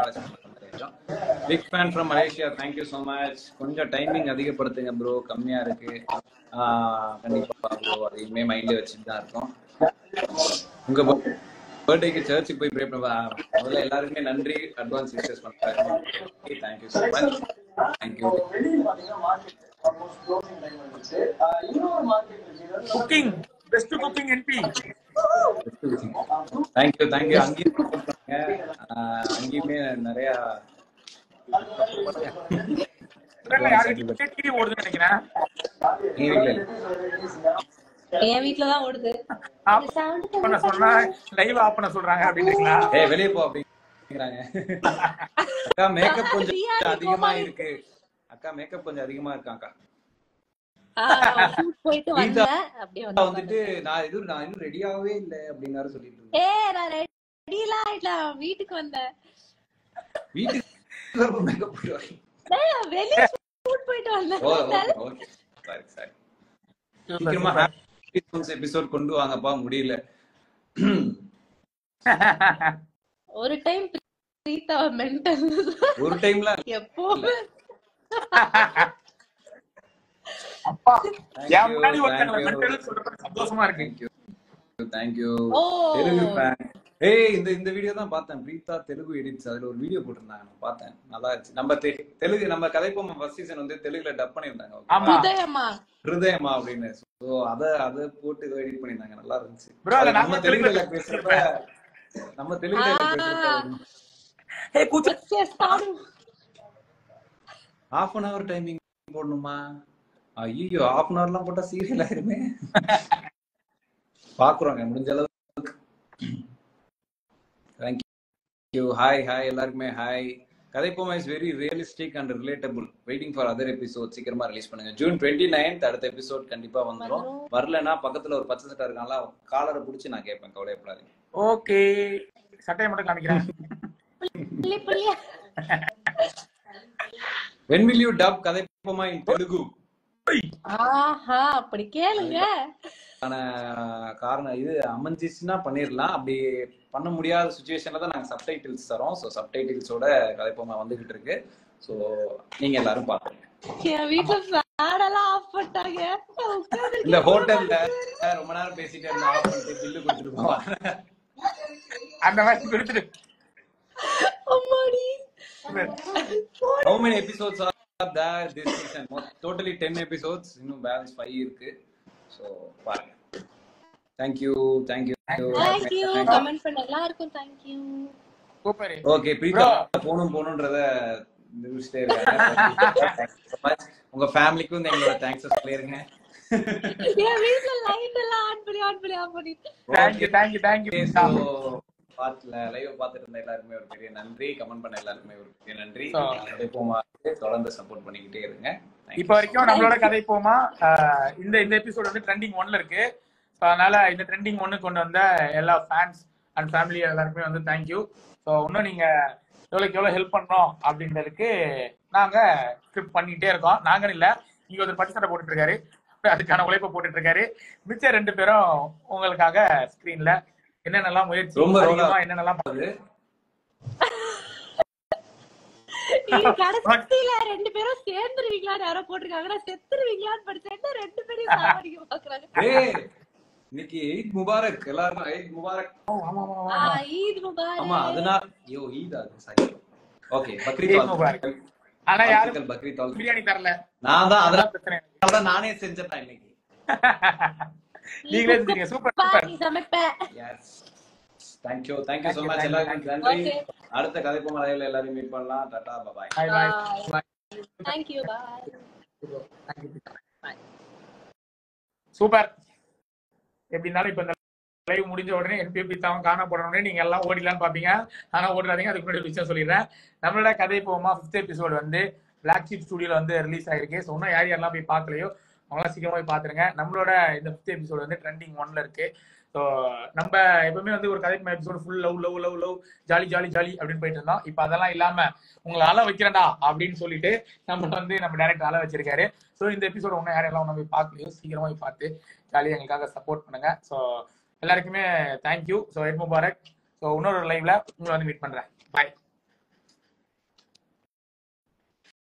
big fan from Malaysia thank you so much கொஞ்சம் டைமிங் அதிகப்படுத்துங்க ப்ரோ கம்மியா இருக்கு ஆஹ் கண்டிப்பா ப்ரோ அதையுமே மைண்ட்ல வச்சுட்டு தான் இருக்கோம் உங்க பர்த்டேக்கு சர்ச்சுக்கு போய் ப்ரே பண்ண முதல்ல எல்லாருக்குமே நன்றி அட்வான்ஸ் விஷஸ் பண்றேன் thank you so much thank you cooking best cooking NP thank you thank you அங்கேயும் support பண்ணுங்க ஆஹ் அங்கேயுமே நிறைய டிவி ஓடுதுன்னு நினைக்கிறேன் நீங்க வீட்ல இல்ல. என் வீட்டுலதான் ஓடுது ஆஃப் பண்ண சொன்னா லைவ் ஆஃப் பண்ண சொல்றாங்க அப்படின்றீங்களா ஏய் வெளியே போ அப்படிங்கிறாங்க அக்கா மேக்கப் கொஞ்சம் அதிகமா இருக்கு அக்கா மேக்கப் கொஞ்சம் அதிகமா இருக்காக்கா shoot போயிட்டு கீதா வந்தேன் அப்படியே வந்து வந்துட்டு நான் எதுவும் நான் இன்னும் ரெடியாவே இல்ல அப்படின்னாரு சொல்லிட்டு இருந்தேன் ஏ நான் ரெடிலாம் ஆயிட்டல வீட்டுக்கு வந்தேன் வீட்டுக்கு மேக்கப் போடுவாங்க ஏய், வெளிய ஷூட் போயிட்டு வந்தேன் oh okay okay sorry sorry சீக்கிரமா ஹாப்பி எபிசோட் கொண்டு வாங்கப்பா முடியல ஒரு டைம் பிரீதா மென்டல் ஒரு டைம்ல எப்போ அப்பா Thank என் you, முன்னாடி thank ஒருத்தங்க you. மென்டல் சொல்றது சந்தோஷமா இருக்கு thank you thank you oh Telugu fan. ஏய் இந்த இந்த வீடியோ தான் பார்த்தேன் பிரீதா தெலுங்கு எடிட்ஸ் அதுல ஒரு வீடியோ போட்டிருந்தாங்க நான் பார்த்தேன் நல்லா இருந்துச்சு நம்ம தெ- தெலுங்கு நம்ம கதைப்போம் ஃபர்ஸ்ட் சீசன் வந்து தெலுங்குல டப் பண்ணியிருந்தாங்க okay வா? ஆமா உதயமா ஹிருதயமா அப்படின்னு சோ அத அத போட்டு இதை எடிட் பண்ணியிருந்தாங்க நல்லா இருந்துச்சு Bro, அதை அது நம்ம நாங்க தெலுங்குல தெலுங்குல பேசுறப்ப நம்ம தெலுங்குல பேசுறப்ப ஏய் கூச்ச ஹாஃப் அன் ஹவர் டைமிங் போடணுமா ஐயோ ஹாஃப் அன் ஹவர்லாம் போட்டா சீரியல் ஆயிருமே பாக்குறோங்க முடிஞ்ச அளவுக்கு தேங்க்யூ ஹாய் ஹாய் எல்லாருக்குமே hi Kathaipoma is very realistic and relatable waiting for other episode சீக்கிரமா ரிலீஸ் பண்ணுங்க ஜூன் டுவெண்ட்டி நைன்த் அடுத்த எபிசோட் கண்டிப்பா வந்துரும் வரலன்னா பக்கத்துல ஒரு பச்சை சட்டை இருக்காங்களா காலரை பிடிச்சி நான் கேட்பேன் கவலையப்படாதீங்க ஓகே சட்டையை மட்டும் காமிக்கிறேன் புள்ளி புள்ளியா when will you dub Kathaipoma in Telugu ஆஹா அப்படி கேளுங்க ஆன காரணம் இது அமைஞ்சிச்சுன்னா பண்ணிடலாம் அப்படி பண்ண முடியாத சுச்சுவேஷன்ல தான் நாங்க சப்டைட்டில்ஸ் தரோம் ஸோ சப்டைட்டில்ஸோட கதைப்போமா வந்துகிட்டு இருக்கு ஸோ நீங்க எல்லாரும் பாருங்க என் வீட்டுல ஃபேன் எல்லாம் ஆஃப் பண்ணிட்டாங்க உட்கார்ந்திருக்கேன். இந்த ஹோட்டல்ல ரொம்ப நேரம் பேசிட்டு இருந்த ஆஃப் பண்ணிட்டு பில்லு கொடுத்துட்டு போவாங்க அந்த மாதிரி கொடுத்துட்டு அம்மாடி how many episodes are there this season totally ten episodes இன்னும் பேலன்ஸ் ஃபைவ் இருக்கு ஸோ பாருங்க தேங்க்யூ தேங்க்யூ தேங்க்யூ கமெண்ட் பண்ண எல்லாருக்கும் தேங்க்யூ சூப்பர் ஓகே பிரீதா போகணும் போகணுன்றத நிரூபிச்சிட்டே இருக்காங்க உங்க ஃபேமிலிக்கும் எங்களோட தேங்க்ஸ் சொல்லிருங்க என் வீட்டுல லைட் எல்லாம் ஆன் பண்ணி ஆன் பண்ணி ஆன் பண்ணி தேங்க்யூ தேங்க்யூ தேங்க்யூ பாத்துல லைவ் பார்த்துட்டு இருந்த எல்லாருக்குமே ஒரு பெரிய நன்றி கமெண்ட் பண்ண எல்லாருக்குமே ஒரு பெரிய நன்றி So, கதைப்போமா தொடர்ந்து சப்போர்ட் பண்ணிக்கிட்டே இருங்க Thank you இப்ப வரைக்கும் நம்மளோட கதை போமா ஆஹ் இந்த இந்த எபிசோட் வந்து ட்ரெண்டிங் ஒன்ல இருக்கு ஸோ அதனால இந்த ட்ரெண்டிங் ஒன்னு கொண்டு வந்த எல்லா ஃபேன்ஸ் அண்ட் ஃபேமிலி எல்லாருக்குமே வந்து தேங்க்யூ ஸோ இன்னும் நீங்க எவ்வளோக்கு எவ்வளோ ஹெல்ப் பண்ணோம் அப்படின்றதுக்கு நாங்க ஸ்கிரிப்ட் பண்ணிட்டே இருக்கோம் நாங்கன்னு இல்ல இங்க ஒரு பச்சை சட்டை போட்டுட்டு இருக்காரு அதுக்கான உழைப்பை போட்டுட்டு இருக்காரு மிச்ச ரெண்டு பேரும் உங்களுக்காக ஸ்கிரீன்ல என்னென்னலாம் முயற்சி ரொம்ப ரொம்ப அதிகமா என்னென்னலாம் அது இது கடைசியில ரெண்டு பேரும் சேர்ந்துருவீங்களான்னு யாரோ போட்டிருக்காங்க நான் செத்துருவீங்களான்னு படிச்சேன் ரெண்டு பேரையும் சாவடிக்க பாக்குறாங்க ஏய் இன்னைக்கு ஈத் முபாரக் எல்லாரும் ஈத் முபாரக் ஆமா ஆமா ஆமா ஆ, ஈத் முபாரக் ஆமா அதனால ஐயோ ஈத் அது சாரி ஓகே பக்ரீத் ஈத் முபாரக். வாழ்த்துக்கள். ஆனா யாரும் வாழ்த்துக்கள் பக்ரீத் வாழ்த்துக்கள். பிரியாணி தரல நான் தான் அதனால அதான் பிரச்சனை தான் நானே செஞ்சுட்டேன் இன்னைக்கு நீங்களே செஞ்சீங்க சூப்பர் சூப்பர் நீ சமைப்ப yes thank you thank you so Thank you, much thank you, எல்லாருக்கும் thank நன்றி Okay. அடுத்த கதைப்போம் லைவ்ல எல்லாரையும் மீட் பண்ணலாம் டாடா bye bye bye bye thank you bye super எப்படி இருந்தாலும் இப்ப இந்த லைவ் முடிஞ்ச உடனே என்பிபி தான் காண போன உடனே நீங்க எல்லாம் ஓடிடலாம்னு பாப்பீங்க ஆனா ஓடிடாதீங்க அதுக்கு முன்னாடி ஒரு விஷயம் சொல்லிடுறேன் நம்மளோட கதை போமா ஃபிஃப்த் எபிசோடு வந்து பிளாக் ஷீப் ஸ்டுடியோல வந்து ரிலீஸ் ஆயிருக்கு ஸோ இன்னும் யார் யாரெல்லாம் போய் பார்க்கலையோ அவங்களாம் சீக்கிரமா போய் பாத்துருங்க நம்மளோட இந்த ஃபிஃப்த் எபிசோடு வந்து ட்ரெண்டிங் ஒன்ல இருக்கு ஸோ நம்ம எப்பவுமே வந்து ஒரு கதைக்கு episode full love love love love jolly jolly jolly அப்படின்னு போயிட்டு இருந்தோம் இப்போ அதெல்லாம் இல்லாம உங்களை அழ வைக்கிறேன்டா அப்படின்னு சொல்லிட்டு நம்ம வந்து நம்ம டேரக்டர் அழ வச்சிருக்காரு ஸோ இந்த எபிசோட ஒன்றும் யாரெல்லாம் ஒன்றும் போய் பார்க்கலையோ சீக்கிரமா போய் பார்த்து ஜாலியாக எங்களுக்காக சப்போர்ட் பண்ணுங்க ஸோ எல்லாருக்குமே தேங்க்யூ ஸோ எட் முபாரக் ஸோ இன்னொரு லைவ்ல உங்களை வந்து மீட் பண்றேன் பாய்